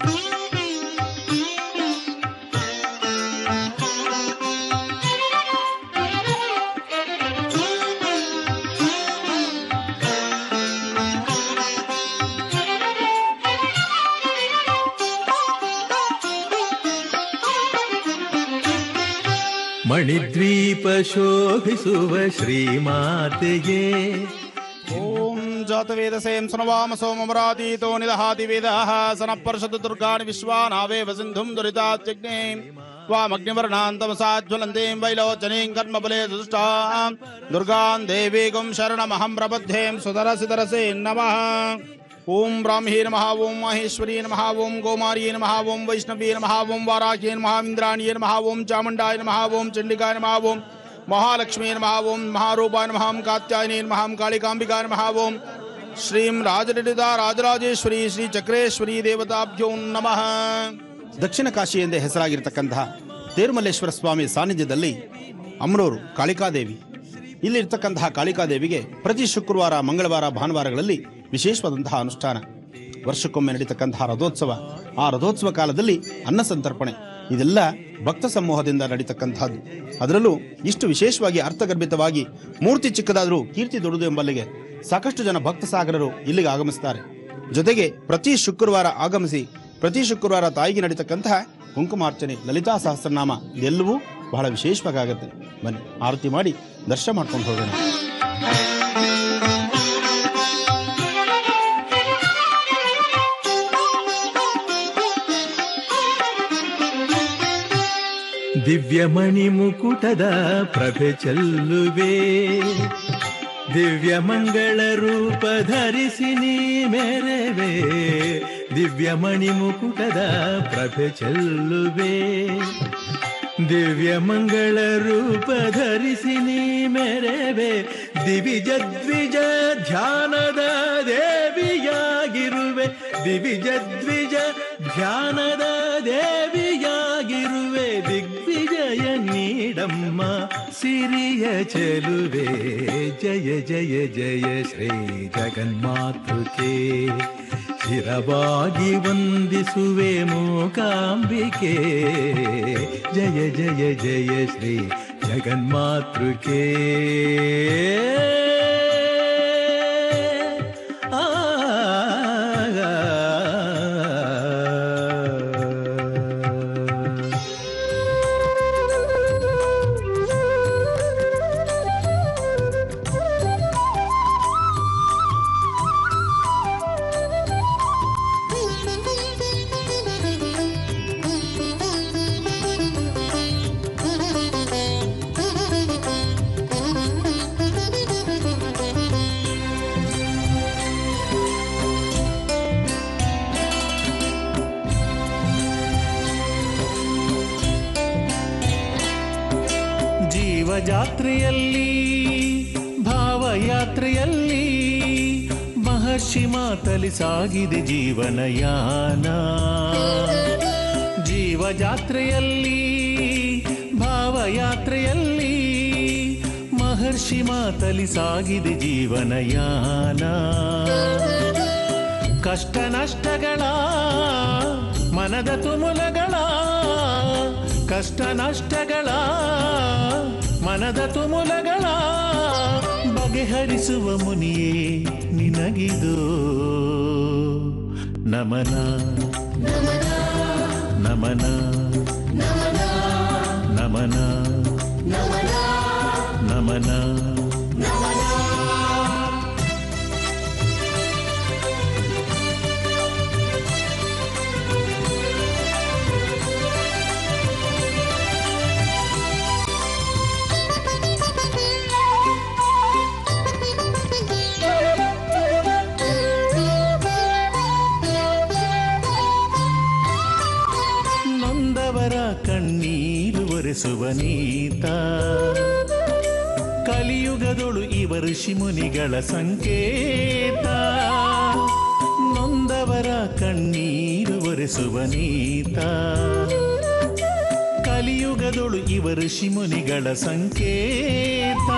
ಮಣಿದ್ವೀಪ ಶೋಭಿಸುವ ಶ್ರೀಮಾತೆಗೆ ಓಂ ಜಾತವೇದಸೇಂ ಸುನವಾಮ ಸೋಮಮರಾತೀತೋ ನಿದಹಾತಿ ವೇದಾಃ ಸನಃಪರ್ಷದು ದುರ್ಗಾಣಿ ವಿಶ್ವಾನಾವೇವ ಸಿಂಧುಂ ದುರಿತಾತ್ಯಗ್ನೇ ವಾಮಗ್ನಿವರ್ಣಾन्तಮಸಾಜ್ವಲಂತೀಂ ವೈಲೋಚನೀಂ ಕರ್ಮಬಲೆ ದುಷ್ಟಾಂ ದುರ್ಗಾಂ ದೇವೀಗುಂ ಶರಣಮಹಂ ಪ್ರಬದ್ಧೇಂ ಸುಧರಸಿಧರಸೇ ನಮಃ ಓಂ ಬ್ರಾಹ್ಮೀ ನಮಃ ಓಂ ಮಹೇಶ್ವರೀ ನಮಃ ಓಂ ಗೋಮಾರ್ಯೇ ನಮಃ ಓಂ ವೈಷ್ಣವೇ ನಮಃ ಓಂ ವಾರಾಹ್ಯೇ ನಮಃ ಇಂದ್ರಾಣಿಯೇ ನಮಃ ಓಂ ಚಾಮುಂಡಾಯ ನಮಃ ಓಂ ಚಂಡಿಕಾಯ ನಮಃ ಓಂ ಮಹಾಲಕ್ಷ್ಮೀ ನಮಃ ಓಂ ಮಹಾರೂಪಾಯ ನಮಃ ಓಂ ಕಾತ್ಯಾಯನೇ ನಮಃ ಓಂ ಕಾಳಿಕಾಂಬಿಕಾಯ ನಮಃ ಓಂ ಶ್ರೀಂ ರಾಜನಿಡಿತ ರಾಜರಾಜೇಶ್ವರಿ ಶ್ರೀ ಚಕ್ರೇಶ್ವರಿ ದೇವತಾಭ್ಯೋ ನಮಃ ದಕ್ಷಿಣ ಕಾಶಿ ಎಂದೇ ಹೆಸರಾಗಿರ್ತಕ್ಕಂತಹ ತೇರುಮಲ್ಲೇಶ್ವರ ಸ್ವಾಮಿ ಸಾನ್ನಿಧ್ಯದಲ್ಲಿ ಅಮ್ರೂರು ಕಾಳಿಕಾದೇವಿ ಇಲ್ಲಿರ್ತಕ್ಕಂತಹ ಕಾಳಿಕಾದೇವಿಗೆ ಪ್ರತಿ ಶುಕ್ರವಾರ ಮಂಗಳವಾರ ಭಾನುವಾರಗಳಲ್ಲಿ ವಿಶೇಷವಾದಂತಹ ಅನುಷ್ಠಾನ ವರ್ಷಕ್ಕೊಮ್ಮೆ ನಡೀತಕ್ಕಂತಹ ರಥೋತ್ಸವ ಆ ರಥೋತ್ಸವ ಕಾಲದಲ್ಲಿ ಅನ್ನ ಸಂತರ್ಪಣೆ ಇದೆಲ್ಲ ಭಕ್ತ ಸಮೂಹದಿಂದ ನಡೀತಕ್ಕಂತಹದ್ದು ಅದರಲ್ಲೂ ಇಷ್ಟು ವಿಶೇಷವಾಗಿ ಅರ್ಥಗರ್ಭಿತವಾಗಿ ಮೂರ್ತಿ ಚಿಕ್ಕದಾದರೂ ಕೀರ್ತಿ ದೊಡ್ಡದು ಎಂಬಲ್ಲಿಗೆ ಸಾಕಷ್ಟು ಜನ ಭಕ್ತ ಸಾಗರರು ಇಲ್ಲಿಗೆ ಆಗಮಿಸ್ತಾರೆ ಜೊತೆಗೆ ಪ್ರತಿ ಶುಕ್ರವಾರ ಆಗಮಿಸಿ ಪ್ರತಿ ಶುಕ್ರವಾರ ತಾಯಿಗೆ ನಡೀತಕ್ಕಂತಹ ಕುಂಕುಮಾರ್ಚನೆ ಲಲಿತಾ ಸಹಸ್ರನಾಮ ಇದೆಲ್ಲವೂ ಬಹಳ ವಿಶೇಷವಾಗಿ ಆಗುತ್ತೆ ಬನ್ನಿ ಆರತಿ ಮಾಡಿ ದರ್ಶನ ಮಾಡ್ಕೊಂಡು ಹೋಗೋಣ ದಿವ್ಯಮಣಿ ಮುಕುಟದ ಪ್ರಭೆ ಚೆಲ್ಲುವೆ ದಿವ್ಯ ಮಂಗಳ ರೂಪ ಧರಿಸಿ ನೀ ಮೆರೆವೆ ದಿವ್ಯಮಣಿ ಮುಕುಟದ ಪ್ರಭೆ ಚೆಲ್ಲುವೆ ದಿವ್ಯ ಮಂಗಳ ರೂಪ ಧರಿಸಿ ನೀ ಮೆರೆವೆ ದಿವಿಜ ದ್ವಿಜ ಧ್ಯಾನದ ದೇವಿಯಾಗಿರುವೆ ದಿವಿಜ ದ್ವಿಜ ಧ್ಯಾನದ ದೇವಿಯಾಗಿರುವೆ ದಿಗ್ವಿಜಯ ನೀಡಮ್ಮ ಸಿರಿಯ ಚೆಲುವೆ ಜಯ ಜಯ ಜಯ ಶ್ರೀ ಜಗನ್ಮಾತೃಕೆ ಶಿರವಾಗಿ ವಂದಿಸುವೆ ಮೂಕಾಂಬಿಕೆ ಜಯ ಜಯ ಜಯ ಶ್ರೀ ಜಗನ್ಮಾತೃಕೆ ಆ ಜೀವಜಾತ್ರೆಯಲ್ಲಿ ಭಾವಯಾತ್ರೆಯಲ್ಲಿ ಮಹರ್ಷಿ ಮಾತಲಿ ಸಾಗಿದೆ ಜೀವನಯಾನ ಜೀವಜಾತ್ರೆಯಲ್ಲಿ ಭಾವಯಾತ್ರೆಯಲ್ಲಿ ಮಹರ್ಷಿ ಮಾತಲಿ ಸಾಗಿದೆ ಜೀವನಯಾನ ಕಷ್ಟ ನಷ್ಟಗಳ ಮನದ ತುಮುಲಗಳ ಕಷ್ಟ ನಷ್ಟಗಳ ಮನದ ತುಮುಲಗಳ ಬಗೆಹರಿಸುವ ಮುನಿಯೇ ನಿನಗಿದು ನಮನ ನಮನ ನಮನ ನಮನ ನೊಂದವರ ಕಣ್ಣೀರು ಒರೆಸುವ ನೀತ ಕಲಿಯುಗದೊಳು ಇವ ಋಷಿ ಮುನಿಗಳ ಸಂಕೇತ ನೊಂದವರ ಕಣ್ಣೀರು ಒರೆಸುವ ನೀತ ಕಲಿಯುಗದೊಳು ಇವ ಋಷಿ ಮುನಿಗಳ ಸಂಕೇತ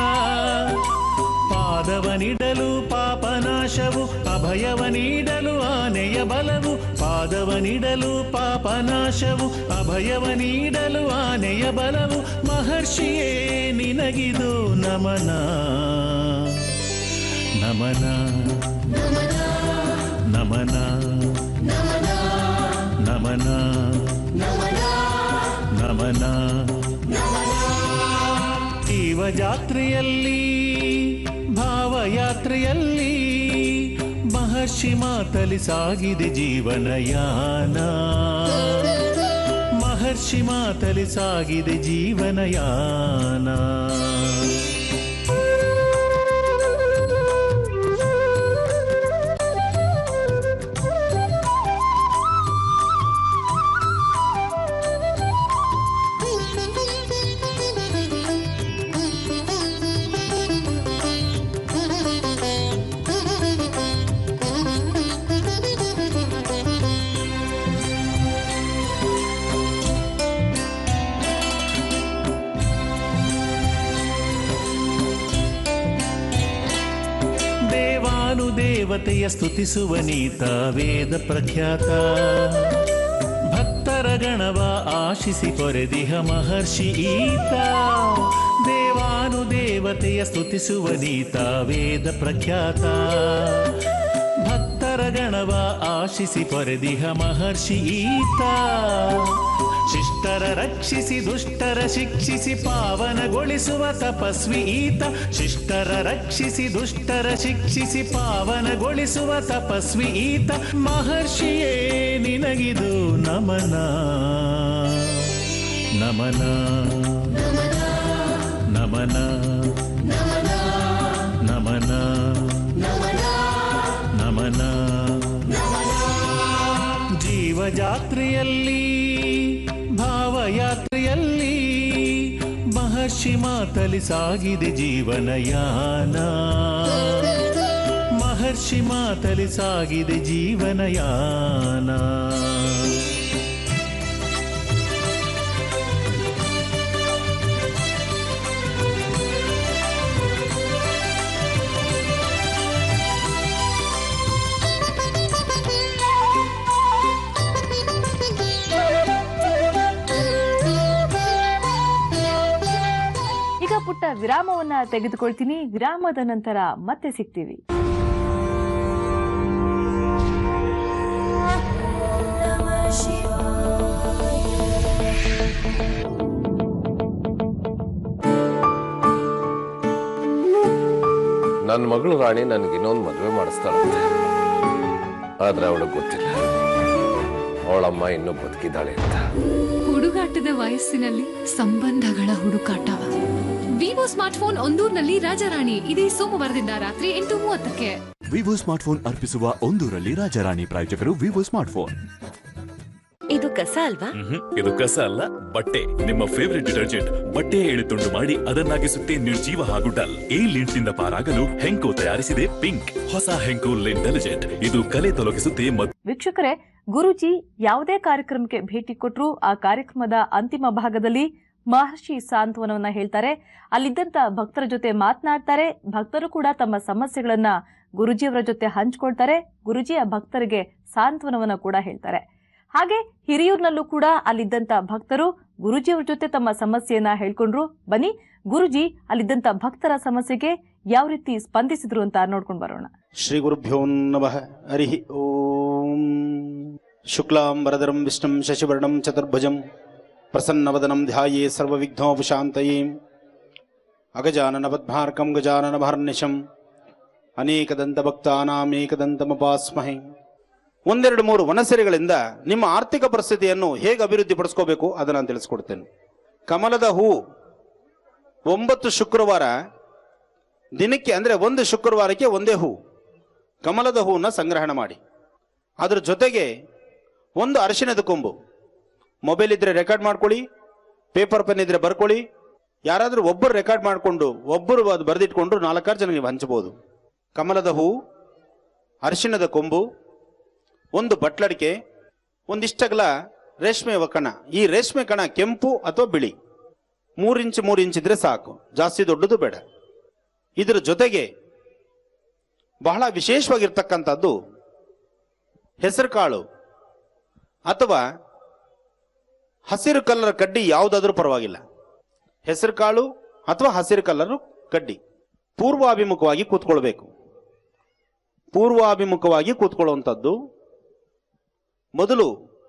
ಪಾದವ ನೀಡಲು ಪಾಪನಾಶವು ಅಭಯವ ನೀಡಲು ಆನೆಯ ಬಲವು ಪಾದವ ನೀಡಲು ಪಾಪನಾಶವು ಅಭಯವ ನೀಡಲು ಆನೆಯ ಬಲವು ಮಹರ್ಷಿಯೇ ನಿನಗಿದು ನಮನ ನಮನ ನಮನ ನಮನ ನಮನ ಜೀವ ಜಾತ್ರೆಯಲ್ಲಿ ಭಾವಯಾತ್ರೆಯಲ್ಲಿ ಮಹರ್ಷಿ ಮಾತಲಿ ಸಾಗಿದೆ ಜೀವನಯಾನ ಮಹರ್ಷಿ ಮಾತಲಿ ಸಾಗಿದೆ ಜೀವನಯಾನ ದೇವಾನುದೇವತೆಯ ಸ್ತುತಿಸುವ ನೀತ ವೇದ ಪ್ರಖ್ಯಾತ ಭಕ್ತರ ಗಣವ ಆಶಿಸಿ ಪೊರೆದಿಹ ಮಹರ್ಷಿ ಈತ ದೇವಾನುದೇವತೆಯ ಸ್ತುತಿಸುವ ನೀತ ವೇದ ಪ್ರಖ್ಯಾತ ಭಕ್ತರ ಗಣವ ಆಶಿಸಿ ಪೊರೆದಿಹ ಮಹರ್ಷಿ ಈತ ಶಿಷ್ಟರ ರಕ್ಷಿಸಿ ದುಷ್ಟರ ಶಿಕ್ಷಿಸಿ ಪಾವನಗೊಳಿಸುವ ತಪಸ್ವಿ ಈತ ಶಿಷ್ಟರ ರಕ್ಷಿಸಿ ದುಷ್ಟರ ಶಿಕ್ಷಿಸಿ ಪಾವನಗೊಳಿಸುವ ತಪಸ್ವಿ ಈತ ಮಹರ್ಷಿಯೇ ನಿನಗಿದು ನಮನ ನಮನ ನಮನ ನಮನ ನಮನ ಜೀವಜಾತ್ರೆಯಲ್ಲಿ ಭಾವಯಾತ್ರೆಯಲ್ಲಿ ಮಹರ್ಷಿ ಮಾತಲಿ ಸಾಗಿದೆ ಜೀವನಯಾನ ಮಹರ್ಷಿ ಮಾತಲಿ ಸಾಗಿದೆ ಜೀವನಯಾನ ಈಗ ಪುಟ್ಟ ವಿರಾಮವನ್ನ ತೆಗೆದುಕೊಳ್ತೀನಿ ವಿರಾಮದ ನಂತರ ಮತ್ತೆ ಸಿಗ್ತೀವಿ ನನ್ನ ಮಗಳು ರಾಣಿ ನನಗೆ ಇನ್ನೊಂದು ಮದುವೆ ಮಾಡಿಸ್ತಾಳಂತೆ ಆದ್ರೆ ಅವಳಿಗೆ ಗೊತ್ತಿಲ್ಲ ಅವಳಮ್ಮ ಇನ್ನೂ ಬದುಕಿದ್ದಾಳೆ ಅಂತ ಹುಡುಗಾಟದ ವಯಸ್ಸಿನಲ್ಲಿ ಸಂಬಂಧಗಳ ಹುಡುಕಾಟವ ವಿವೋ ಸ್ಮಾರ್ಟ್ಫೋನ್ ಒಂದೂರಿನಲ್ಲಿ ರಾಜಾರಾಣಿ ಇದೇ ಸೋಮವಾರದಿಂದ ರಾತ್ರಿ ಎಂಟು ಮೂವತ್ತಕ್ಕೆ ವಿವೋ ಸ್ಮಾರ್ಟ್ಫೋನ್ ಅರ್ಪಿಸುವ ಒಂದೂರಲ್ಲಿ ರಾಜಾರಾಣಿ ಪ್ರಾಯೋಜಕರು ವಿವೋ ಸ್ಮಾರ್ಟ್ಫೋನ್ ಇದು ಕಸ ಅಲ್ವಾ ಇದು ಕಸ ಅಲ್ಲ ಬಟ್ಟೆ ನಿಮ್ಮ ಫೇವರಿಟ್ ಡಿಟರ್ಜೆಂಟ್ ಬಟ್ಟೆಯ ಎಳೆತುಂಡು ಮಾಡಿ ಅದನ್ನಾಗಿಸುತ್ತೆ ನಿರ್ಜೀವ ಹಾಗೂ ಡಲ್ ಈ ಲಿಂಟ್ನಿಂದ ಪಾರಾಗಲು ಹೆಂಕೋ ತಯಾರಿಸಿದೆ ಪಿಂಕ್ ಹೊಸ ಹೆಂಕೋ ಲಿಂಟೆಲಿಜೆಂಟ್ ಇದು ಕಲೆ ತೊಲಗಿಸುತ್ತೆ ಮತ್ತು ವೀಕ್ಷಕರೇ ಗುರುಜಿ ಯಾವುದೇ ಕಾರ್ಯಕ್ರಮಕ್ಕೆ ಭೇಟಿ ಕೊಟ್ಟರು ಆ ಕಾರ್ಯಕ್ರಮದ ಅಂತಿಮ ಭಾಗದಲ್ಲಿ ಮಹರ್ಷಿ ಸಾಂತ್ವನವನ್ನ ಹೇಳ್ತಾರೆ ಅಲ್ಲಿದ್ದಂತ ಭಕ್ತರ ಜೊತೆ ಮಾತನಾಡ್ತಾರೆ ಭಕ್ತರು ಕೂಡ ತಮ್ಮ ಸಮಸ್ಯೆಗಳನ್ನ ಗುರುಜಿಯವರ ಜೊತೆ ಹಂಚ್ಕೊಳ್ತಾರೆ ಗುರುಜಿಯ ಭಕ್ತರಿಗೆ ಸಾಂತ್ವನವನ್ನ ಕೂಡ ಹೇಳ್ತಾರೆ ಹಾಗೆ ಹಿರಿಯೂರ್ನಲ್ಲೂ ಕೂಡ ಅಲ್ಲಿದ್ದಂತ ಭಕ್ತರು ಗುರುಜಿಯವರ ಜೊತೆ ತಮ್ಮ ಸಮಸ್ಯೆಯನ್ನ ಹೇಳ್ಕೊಂಡ್ರು ಬನ್ನಿ ಗುರುಜಿ ಅಲ್ಲಿದ್ದಂತ ಭಕ್ತರ ಸಮಸ್ಯೆಗೆ ಯಾವ ರೀತಿ ಸ್ಪಂದಿಸಿದ್ರು ಅಂತ ನೋಡ್ಕೊಂಡು ಬರೋಣ ಶ್ರೀ ಗುರುಭ್ಯೋ ನಮಃ ಹರಿ ಓಂ ಶುಕ್ಲಾಂಬರಧರಂ ವಿಷ್ಣುಂ ಶಶಿವರ್ಣಂ ಚತುರ್ಭುಜಂ ಪ್ರಸನ್ನವದನಂ ಧ್ಯಾಯೇ ಸರ್ವವಿಘ್ನೋಪಶಾಂತಯೇ ಅಗಜಾನನ ಪದ್ಮಾರ್ಕಂ ಗಜಾನನ ಮಹರ್ನಿಶಂ ಅನೇಕದಂತಭಕ್ತಾನಾಮೇಕದಂತಮಪಾಸ್ಮಹೆ ಒಂದೆರಡು ಮೂರು ವನಸೆರೆಗಳಿಂದ ನಿಮ್ಮ ಆರ್ಥಿಕ ಪರಿಸ್ಥಿತಿಯನ್ನು ಹೇಗೆ ಅಭಿವೃದ್ಧಿಪಡಿಸ್ಕೋಬೇಕು ಅದನ್ನು ನಾನು ತಿಳಿಸ್ಕೊಡ್ತೇನೆ ಕಮಲದ ಹೂ ಒಂಬತ್ತು ಶುಕ್ರವಾರ ದಿನಕ್ಕೆ ಅಂದರೆ ಒಂದು ಶುಕ್ರವಾರಕ್ಕೆ ಒಂದೇ ಹೂ ಕಮಲದ ಹೂವನ್ನು ಸಂಗ್ರಹಣ ಮಾಡಿ ಅದ್ರ ಜೊತೆಗೆ ಒಂದು ಅರಿಶಿಣದ ಕೊಂಬು ಮೊಬೈಲ್ ಇದ್ರೆ ರೆಕಾರ್ಡ್ ಮಾಡ್ಕೊಳ್ಳಿ ಪೇಪರ್ ಪೆನ್ ಇದ್ರೆ ಬರ್ಕೊಳ್ಳಿ ಯಾರಾದರೂ ಒಬ್ಬರು ರೆಕಾರ್ಡ್ ಮಾಡಿಕೊಂಡು ಒಬ್ಬರು ಅದು ಬರೆದಿಟ್ಕೊಂಡು ನಾಲ್ಕಾರು ಜನ ನೀವು ಹಂಚಬಹುದು ಕಮಲದ ಹೂ ಅರಿಶಿಣದ ಕೊಂಬು ಒಂದು ಬಟ್ಲಡಿಕೆ ಒಂದಿಷ್ಟಗಲ ರೇಷ್ಮೆ ಕಣ ಈ ರೇಷ್ಮೆ ಕಣ ಕೆಂಪು ಅಥವಾ ಬಿಳಿ ಮೂರು ಇಂಚ್ ಮೂರು ಇಂಚ್ ಇದ್ರೆ ಸಾಕು ಜಾಸ್ತಿ ದೊಡ್ಡದು ಬೇಡ ಇದರ ಜೊತೆಗೆ ಬಹಳ ವಿಶೇಷವಾಗಿರ್ತಕ್ಕಂಥದ್ದು ಹೆಸರು ಕಾಳು ಅಥವಾ ಹಸಿರು ಕಲ್ಲರ್ ಕಡ್ಡಿ ಯಾವುದಾದ್ರೂ ಪರವಾಗಿಲ್ಲ ಹೆಸರು ಕಾಳು ಅಥವಾ ಹಸಿರು ಕಲ್ಲರ್ ಕಡ್ಡಿ ಪೂರ್ವಾಭಿಮುಖವಾಗಿ ಕೂತ್ಕೊಳ್ಬೇಕು ಪೂರ್ವಾಭಿಮುಖವಾಗಿ ಕೂತ್ಕೊಳ್ಳುವಂಥದ್ದು ಮೊದಲು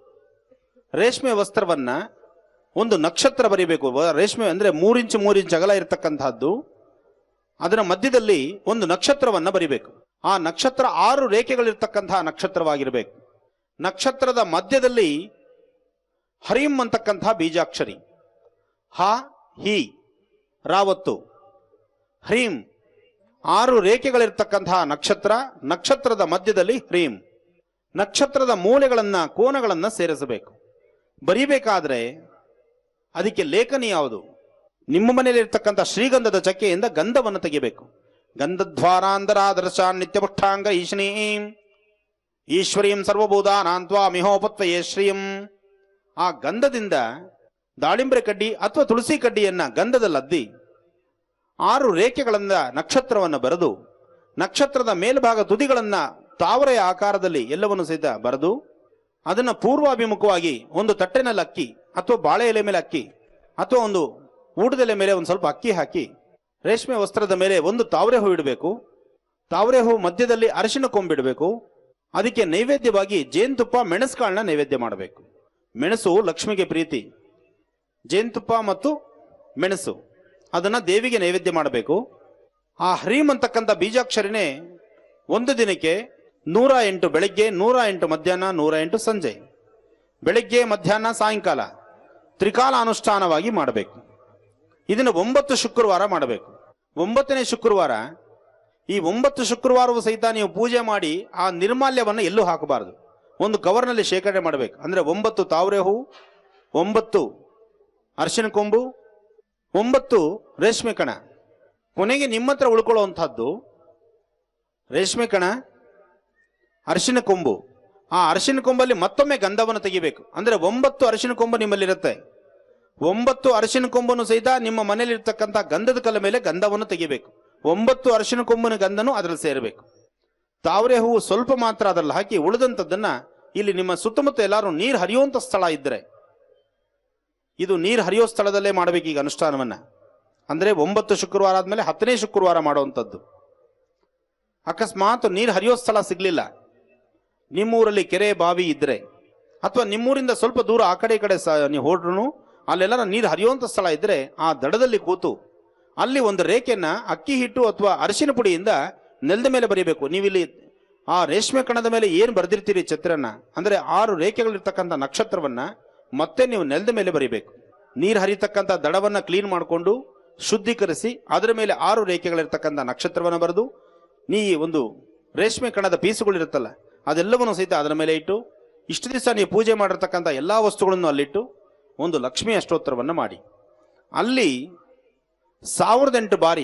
ರೇಷ್ಮೆ ವಸ್ತ್ರವನ್ನ ಒಂದು ನಕ್ಷತ್ರ ಬರೀಬೇಕು ವ- ರೇಷ್ಮೆ ಅಂದ್ರೆ ಮೂರಿಂಚು ಮೂರಿಂಚು ಅಗಲ ಇರತಕ್ಕಂತಹದ್ದು ಅದರ ಮಧ್ಯದಲ್ಲಿ ಒಂದು ನಕ್ಷತ್ರವನ್ನ ಬರಿಬೇಕು ಆ ನಕ್ಷತ್ರ ಆರು ರೇಖೆಗಳಿರ್ತಕ್ಕಂತಹ ನಕ್ಷತ್ರವಾಗಿರಬೇಕು ನಕ್ಷತ್ರದ ಮಧ್ಯದಲ್ಲಿ ಹರಿಂ ಅಂತಕ್ಕಂತಹ ಬೀಜಾಕ್ಷರಿ ಹ ಹಿ ರಾವತ್ತು ಹ್ರೀಂ ಆರು ರೇಖೆಗಳಿರ್ತಕ್ಕಂತಹ ನಕ್ಷತ್ರ ನಕ್ಷತ್ರದ ಮಧ್ಯದಲ್ಲಿ ಹ್ರೀಂ ನಕ್ಷತ್ರದ ಮೂಲೆಗಳನ್ನ ಕೋನಗಳನ್ನ ಸೇರಿಸಬೇಕು ಬರಿಬೇಕಾದ್ರೆ ಅದಕ್ಕೆ ಲೇಖನಿ ಯಾವುದು ನಿಮ್ಮ ಮನೆಯಲ್ಲಿ ಇರ್ತಕ್ಕಂಥ ಶ್ರೀಗಂಧದ ಚಕ್ಕೆಯಿಂದ ಗಂಧವನ್ನು ತೆಗಿಬೇಕು ಗಂಧದ್ವಾರಾಂತರಾದರ್ಶ ನಿತ್ಯಪುಷ್ಟಾಂಗ ಈಶನೀಂ ಈಶ್ವರೀಂ ಸರ್ವಭೂತಾನಾಂತ್ವಾ ಮಿಹೋಪತ್ವಯೇ ಶ್ರೀಯಂ ಆ ಗಂಧದಿಂದ ದಾಳಿಂಬ್ರೆ ಕಡ್ಡಿ ಅಥವಾ ತುಳಸಿ ಕಡ್ಡಿಯನ್ನ ಗಂಧದಲ್ಲದ್ದಿ ಆರು ರೇಖೆಗಳಿಂದ ನಕ್ಷತ್ರವನ್ನು ಬರೆದು ನಕ್ಷತ್ರದ ಮೇಲ್ಭಾಗ ತುದಿಗಳನ್ನ ತಾವರೆಯ ಆಕಾರದಲ್ಲಿ ಎಲ್ಲವನ್ನು ಸಹಿತ ಬರೆದು ಅದನ್ನ ಪೂರ್ವಾಭಿಮುಖವಾಗಿ ಒಂದು ತಟ್ಟೆನಲ್ಲಿ ಅಕ್ಕಿ ಅಥವಾ ಬಾಳೆ ಎಲೆ ಮೇಲೆ ಅಕ್ಕಿ ಅಥವಾ ಒಂದು ಊಟದೆಲೆ ಮೇಲೆ ಒಂದು ಸ್ವಲ್ಪ ಅಕ್ಕಿ ಹಾಕಿ ರೇಷ್ಮೆ ವಸ್ತ್ರದ ಮೇಲೆ ಒಂದು ತಾವರೆ ಹೂ ಇಡಬೇಕು ತಾವರೆ ಹೂ ಮಧ್ಯದಲ್ಲಿ ಅರಿಶಿನ ಕೊಂಬಿಡಬೇಕು ಅದಕ್ಕೆ ನೈವೇದ್ಯವಾಗಿ ಜೇನುತುಪ್ಪ ಮೆಣಸುಕಾಳನ್ನ ನೈವೇದ್ಯ ಮಾಡಬೇಕು ಮೆಣಸು ಲಕ್ಷ್ಮಿಗೆ ಪ್ರೀತಿ ಜೇನುತುಪ್ಪ ಮತ್ತು ಮೆಣಸು ಅದನ್ನ ದೇವಿಗೆ ನೈವೇದ್ಯ ಮಾಡಬೇಕು ಆ ಹ್ರೀಂ ಅಂತಕ್ಕಂಥ ಬೀಜಾಕ್ಷರಿನೇ ಒಂದು ದಿನಕ್ಕೆ ನೂರ ಎಂಟು ಬೆಳಗ್ಗೆ ನೂರ ಎಂಟು ಮಧ್ಯಾಹ್ನ ನೂರ ಎಂಟು ಸಂಜೆ ಬೆಳಗ್ಗೆ ಮಧ್ಯಾಹ್ನ ಸಾಯಂಕಾಲ ತ್ರಿಕಾಲ ಅನುಷ್ಠಾನವಾಗಿ ಮಾಡಬೇಕು ಇದನ್ನು ಒಂಬತ್ತು ಶುಕ್ರವಾರ ಮಾಡಬೇಕು ಒಂಬತ್ತನೇ ಶುಕ್ರವಾರ ಈ ಒಂಬತ್ತು ಶುಕ್ರವಾರವೂ ಸಹಿತ ನೀವು ಪೂಜೆ ಮಾಡಿ ಆ ನಿರ್ಮಾಲ್ಯವನ್ನು ಎಲ್ಲೂ ಹಾಕಬಾರದು ಒಂದು ಕವರ್ನಲ್ಲಿ ಶೇಖರಣೆ ಮಾಡಬೇಕು ಅಂದರೆ ಒಂಬತ್ತು ತಾವರೆ ಹೂವು ಒಂಬತ್ತು ಅರಿಶಿನ ಕೊಂಬು ಒಂಬತ್ತು ರೇಷ್ಮೆ ಕಣ ಕೊನೆಗೆ ನಿಮ್ಮ ಹತ್ರ ಉಳ್ಕೊಳ್ಳುವಂಥದ್ದು ರೇಷ್ಮೆ ಕಣ ಅರಿಶಿನ ಕೊಂಬು ಆ ಅರಿಶಿನ ಕೊಂಬಲ್ಲಿ ಮತ್ತೊಮ್ಮೆ ಗಂಧವನ್ನು ತೆಗಿಬೇಕು ಅಂದರೆ ಒಂಬತ್ತು ಅರಿಶಿನ ಕೊಂಬು ನಿಮ್ಮಲ್ಲಿರುತ್ತೆ ಒಂಬತ್ತು ಅರಿಶಿನ ಕೊಂಬನ್ನು ಸಹಿತ ನಿಮ್ಮ ಮನೆಯಲ್ಲಿರ್ತಕ್ಕಂಥ ಗಂಧದ ಕಲ್ಲ ಮೇಲೆ ಗಂಧವನ್ನು ತೆಗಿಬೇಕು ಒಂಬತ್ತು ಅರಿಶಿನ ಕೊಂಬಿನ ಗಂಧನು ಅದರಲ್ಲಿ ಸೇರಬೇಕು ತಾವರೆ ಹೂವು ಸ್ವಲ್ಪ ಮಾತ್ರ ಅದರಲ್ಲಿ ಹಾಕಿ ಉಳಿದಂಥದ್ದನ್ನ ಇಲ್ಲಿ ನಿಮ್ಮ ಸುತ್ತಮುತ್ತ ಎಲ್ಲರೂ ನೀರು ಹರಿಯುವಂಥ ಸ್ಥಳ ಇದ್ದರೆ ಇದು ನೀರು ಹರಿಯೋ ಸ್ಥಳದಲ್ಲೇ ಮಾಡಬೇಕು ಈಗ ಅನುಷ್ಠಾನವನ್ನ ಅಂದರೆ ಒಂಬತ್ತು ಶುಕ್ರವಾರ ಆದಮೇಲೆ ಹತ್ತನೇ ಶುಕ್ರವಾರ ಮಾಡುವಂಥದ್ದು ಅಕಸ್ಮಾತ್ ನೀರು ಹರಿಯೋ ಸ್ಥಳ ಸಿಗಲಿಲ್ಲ ನಿಮ್ಮೂರಲ್ಲಿ ಕೆರೆ ಬಾವಿ ಇದ್ದರೆ ಅಥವಾ ನಿಮ್ಮೂರಿಂದ ಸ್ವಲ್ಪ ದೂರ ಆ ಕಡೆ ಈ ಕಡೆ ಸ ನೀವು ಹೊರಡ್ರು ಅಲ್ಲೆಲ್ಲ ನೀರು ಹರಿಯುವಂಥ ಸ್ಥಳ ಇದ್ದರೆ ಆ ದಡದಲ್ಲಿ ಕೂತು ಅಲ್ಲಿ ಒಂದು ರೇಖೆಯನ್ನ ಅಕ್ಕಿ ಹಿಟ್ಟು ಅಥವಾ ಅರಿಶಿನ ಪುಡಿಯಿಂದ ನೆಲದ ಮೇಲೆ ಬರೀಬೇಕು ನೀವಿಲ್ಲಿ ಆ ರೇಷ್ಮೆ ಕಣದ ಮೇಲೆ ಏನು ಬರೆದಿರ್ತೀರಿ ಚಿತ್ರನ ಅಂದರೆ ಆರು ರೇಖೆಗಳಿರ್ತಕ್ಕಂಥ ನಕ್ಷತ್ರವನ್ನ ಮತ್ತೆ ನೀವು ನೆಲದ ಮೇಲೆ ಬರೀಬೇಕು ನೀರು ಹರಿತಕ್ಕಂಥ ದಡವನ್ನ ಕ್ಲೀನ್ ಮಾಡಿಕೊಂಡು ಶುದ್ಧೀಕರಿಸಿ ಅದರ ಮೇಲೆ ಆರು ರೇಖೆಗಳಿರ್ತಕ್ಕಂಥ ನಕ್ಷತ್ರವನ್ನು ಬರೆದು ನೀ ಒಂದು ರೇಷ್ಮೆ ಕಣದ ಪೀಸುಗಳಿರುತ್ತಲ್ಲ ಅದೆಲ್ಲವನ್ನು ಸಹಿತ ಅದರ ಮೇಲೆ ಇಟ್ಟು ಇಷ್ಟು ದಿವಸ ನೀವು ಪೂಜೆ ಮಾಡಿರ್ತಕ್ಕಂಥ ಎಲ್ಲ ವಸ್ತುಗಳನ್ನು ಅಲ್ಲಿಟ್ಟು ಒಂದು ಲಕ್ಷ್ಮಿ ಅಷ್ಟೋತ್ತರವನ್ನು ಮಾಡಿ ಅಲ್ಲಿ ಸಾವಿರದ ಎಂಟು ಬಾರಿ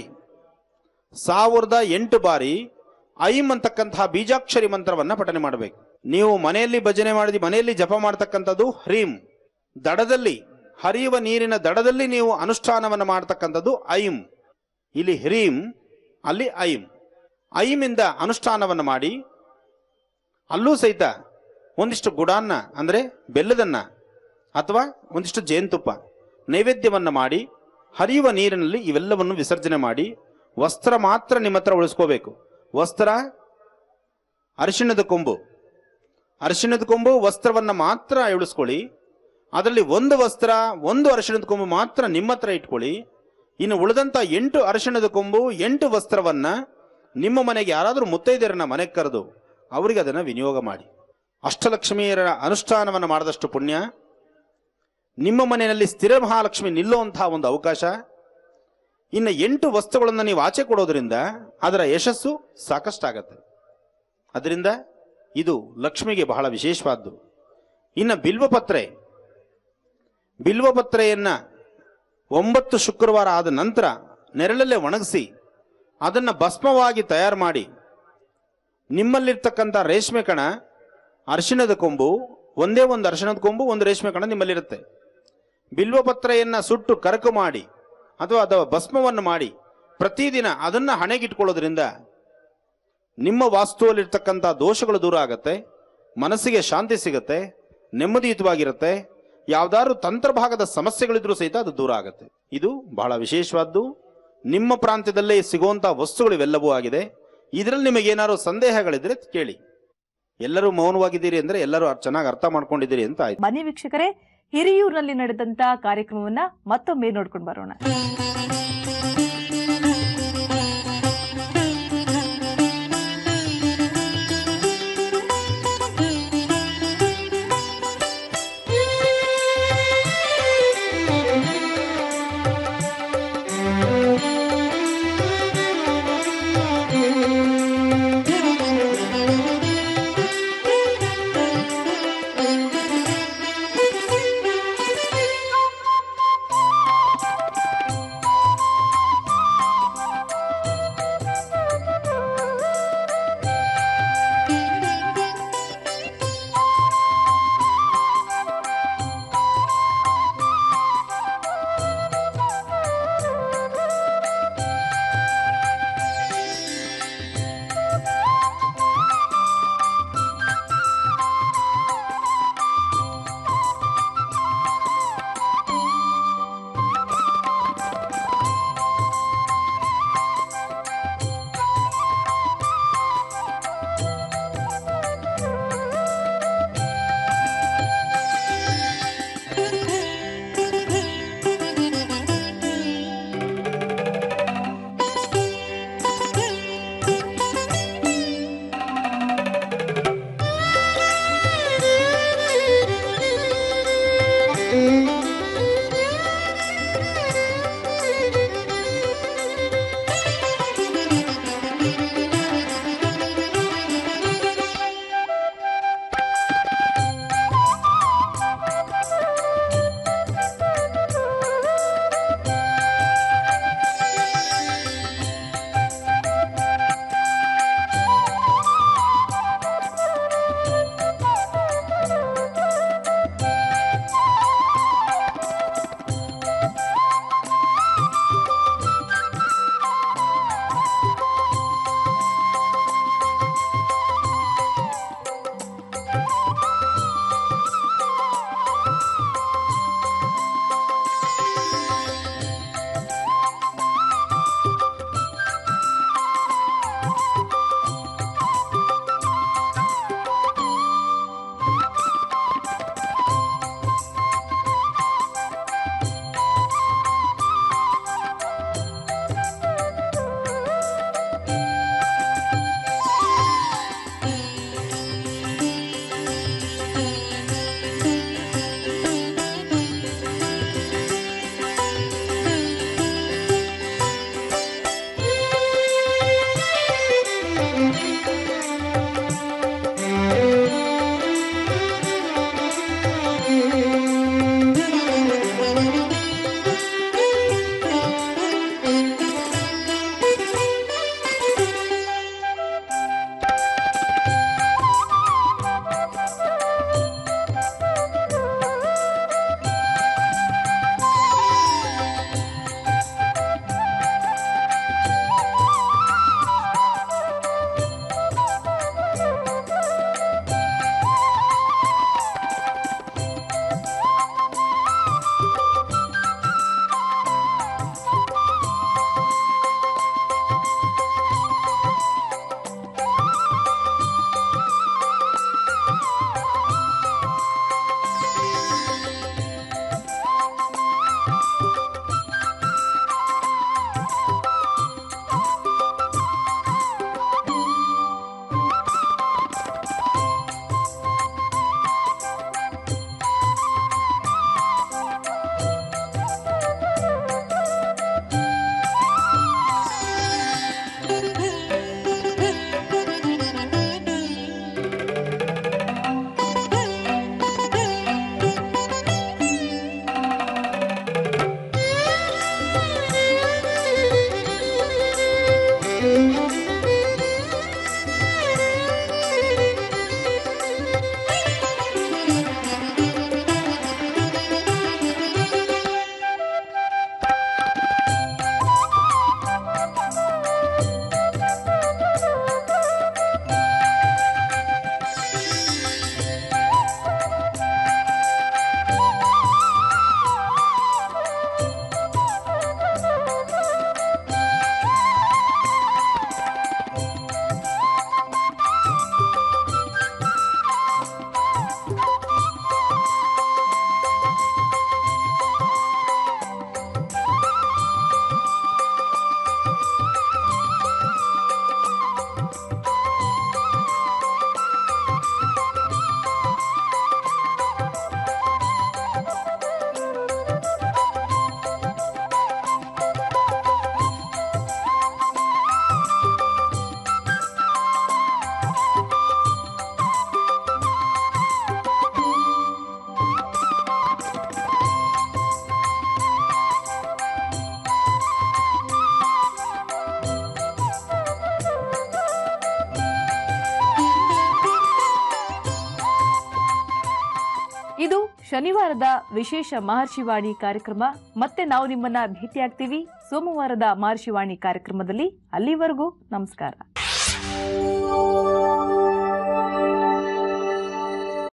ಸಾವಿರದ ಎಂಟು ಬಾರಿ ಐಮ್ ಅಂತಕ್ಕಂತಹ ಬೀಜಾಕ್ಷರಿ ಮಂತ್ರವನ್ನ ಪಠನೆ ಮಾಡಬೇಕು ನೀವು ಮನೆಯಲ್ಲಿ ಭಜನೆ ಮಾಡಿದ ಮನೆಯಲ್ಲಿ ಜಪ ಮಾಡತಕ್ಕಂಥದ್ದು ಹ್ರೀಂ ದಡದಲ್ಲಿ ಹರಿಯುವ ನೀರಿನ ದಡದಲ್ಲಿ ನೀವು ಅನುಷ್ಠಾನವನ್ನು ಮಾಡತಕ್ಕಂಥದ್ದು ಐಂ ಇಲ್ಲಿ ಹ್ರೀಂ ಅಲ್ಲಿ ಐಂ ಐಮಿಂದ ಅನುಷ್ಠಾನವನ್ನು ಮಾಡಿ ಅಲ್ಲೂ ಸಹಿತ ಒಂದಿಷ್ಟು ಗುಡಾನ್ನ ಅಂದರೆ ಬೆಲ್ಲದನ್ನ ಅಥವಾ ಒಂದಿಷ್ಟು ಜೇನುತುಪ್ಪ ನೈವೇದ್ಯವನ್ನು ಮಾಡಿ ಹರಿಯುವ ನೀರಿನಲ್ಲಿ ಇವೆಲ್ಲವನ್ನು ವಿಸರ್ಜನೆ ಮಾಡಿ ವಸ್ತ್ರ ಮಾತ್ರ ನಿಮ್ಮ ಹತ್ರ ಉಳಿಸ್ಕೋಬೇಕು ವಸ್ತ್ರ ಅರಿಶಿಣದ ಕೊಂಬು ಅರಿಶಿಣದ ಕೊಂಬು ವಸ್ತ್ರವನ್ನು ಮಾತ್ರ ಇಳಿಸ್ಕೊಳ್ಳಿ ಅದರಲ್ಲಿ ಒಂದು ವಸ್ತ್ರ ಒಂದು ಅರಿಶಿಣದ ಕೊಂಬು ಮಾತ್ರ ನಿಮ್ಮ ಹತ್ರ ಇಟ್ಕೊಳ್ಳಿ ಇನ್ನು ಉಳಿದಂಥ ಎಂಟು ಅರಿಶಿಣದ ಕೊಂಬು ಎಂಟು ವಸ್ತ್ರವನ್ನ ನಿಮ್ಮ ಮನೆಗೆ ಯಾರಾದರೂ ಮುತ್ತೈದೆಯರನ್ನ ಮನೆಗೆ ಕರೆದು ಅವರಿಗೆ ಅದನ್ನು ವಿನಿಯೋಗ ಮಾಡಿ ಅಷ್ಟಲಕ್ಷ್ಮಿಯರ ಅನುಷ್ಠಾನವನ್ನು ಮಾಡಿದಷ್ಟು ಪುಣ್ಯ ನಿಮ್ಮ ಮನೆಯಲ್ಲಿ ಸ್ಥಿರ ಮಹಾಲಕ್ಷ್ಮಿ ನಿಲ್ಲುವಂತಹ ಒಂದು ಅವಕಾಶ ಇನ್ನು ಎಂಟು ವಸ್ತುಗಳನ್ನು ನೀವು ಆಚೆ ಕೊಡೋದ್ರಿಂದ ಅದರ ಯಶಸ್ಸು ಸಾಕಷ್ಟಾಗತ್ತೆ ಅದರಿಂದ ಇದು ಲಕ್ಷ್ಮಿಗೆ ಬಹಳ ವಿಶೇಷವಾದ್ದು ಇನ್ನು ಬಿಲ್ವಪತ್ರೆ ಬಿಲ್ವಪತ್ರೆಯನ್ನ ಒಂಬತ್ತು ಶುಕ್ರವಾರ ಆದ ನಂತರ ನೆರಳಲ್ಲೇ ಒಣಗಿಸಿ ಅದನ್ನು ಭಸ್ಮವಾಗಿ ತಯಾರು ಮಾಡಿ ನಿಮ್ಮಲ್ಲಿರ್ತಕ್ಕಂಥ ರೇಷ್ಮೆ ಕಣ ಅರಿಶಿಣದ ಕೊಂಬು ಒಂದೇ ಒಂದು ಅರಿಶಿಣದ ಕೊಂಬು ಒಂದು ರೇಷ್ಮೆ ಕಣ ನಿಮ್ಮಲ್ಲಿರುತ್ತೆ ಬಿಲ್ವಪತ್ರೆಯನ್ನ ಸುಟ್ಟು ಕರಕು ಮಾಡಿ ಅಥವಾ ಅಥವಾ ಭಸ್ಮವನ್ನು ಮಾಡಿ ಪ್ರತಿದಿನ ಅದನ್ನ ಹಣೆಗಿಟ್ಕೊಳ್ಳೋದ್ರಿಂದ ನಿಮ್ಮ ವಾಸ್ತುವಲ್ಲಿರ್ತಕ್ಕಂಥ ದೋಷಗಳು ದೂರ ಆಗತ್ತೆ ಮನಸ್ಸಿಗೆ ಶಾಂತಿ ಸಿಗತ್ತೆ ನೆಮ್ಮದಿಯುತವಾಗಿರುತ್ತೆ ಯಾವ್ದಾದ್ರು ತಂತ್ರಭಾಗದ ಸಮಸ್ಯೆಗಳಿದ್ರೂ ಸಹಿತ ಅದು ದೂರ ಆಗುತ್ತೆ ಇದು ಬಹಳ ವಿಶೇಷವಾದ್ದು ನಿಮ್ಮ ಪ್ರಾಂತ್ಯದಲ್ಲೇ ಸಿಗುವಂತಹ ವಸ್ತುಗಳು ಇವೆಲ್ಲವೂ ಆಗಿದೆ ಇದರಲ್ಲಿ ನಿಮಗೆ ಏನಾದ್ರು ಸಂದೇಹಗಳಿದ್ರೆ ಕೇಳಿ ಎಲ್ಲರೂ ಮೌನವಾಗಿದ್ದೀರಿ ಅಂದ್ರೆ ಎಲ್ಲರೂ ಚೆನ್ನಾಗಿ ಅರ್ಥ ಮಾಡ್ಕೊಂಡಿದ್ದೀರಿ ಅಂತ ಆಯ್ತು ಬನ್ನಿ ವೀಕ್ಷಕರೇ ಹಿರಿಯೂರಿನಲ್ಲಿ ನಡೆದಂತ ಕಾರ್ಯಕ್ರಮವನ್ನ ಮತ್ತೊಮ್ಮೆ ನೋಡ್ಕೊಂಡು ಬರೋಣ ಶನಿವಾರದ ವಿಶೇಷ ಮಹರ್ಷಿವಾಣಿ ಕಾರ್ಯಕ್ರಮ ಮತ್ತೆ ನಾವು ನಿಮ್ಮನ್ನ ಭೇಟಿಯಾಗ್ತೀವಿ ಸೋಮವಾರದ ಮಹರ್ಷಿವಾಣಿ ಕಾರ್ಯಕ್ರಮದಲ್ಲಿ ಅಲ್ಲಿವರೆಗೂ ನಮಸ್ಕಾರ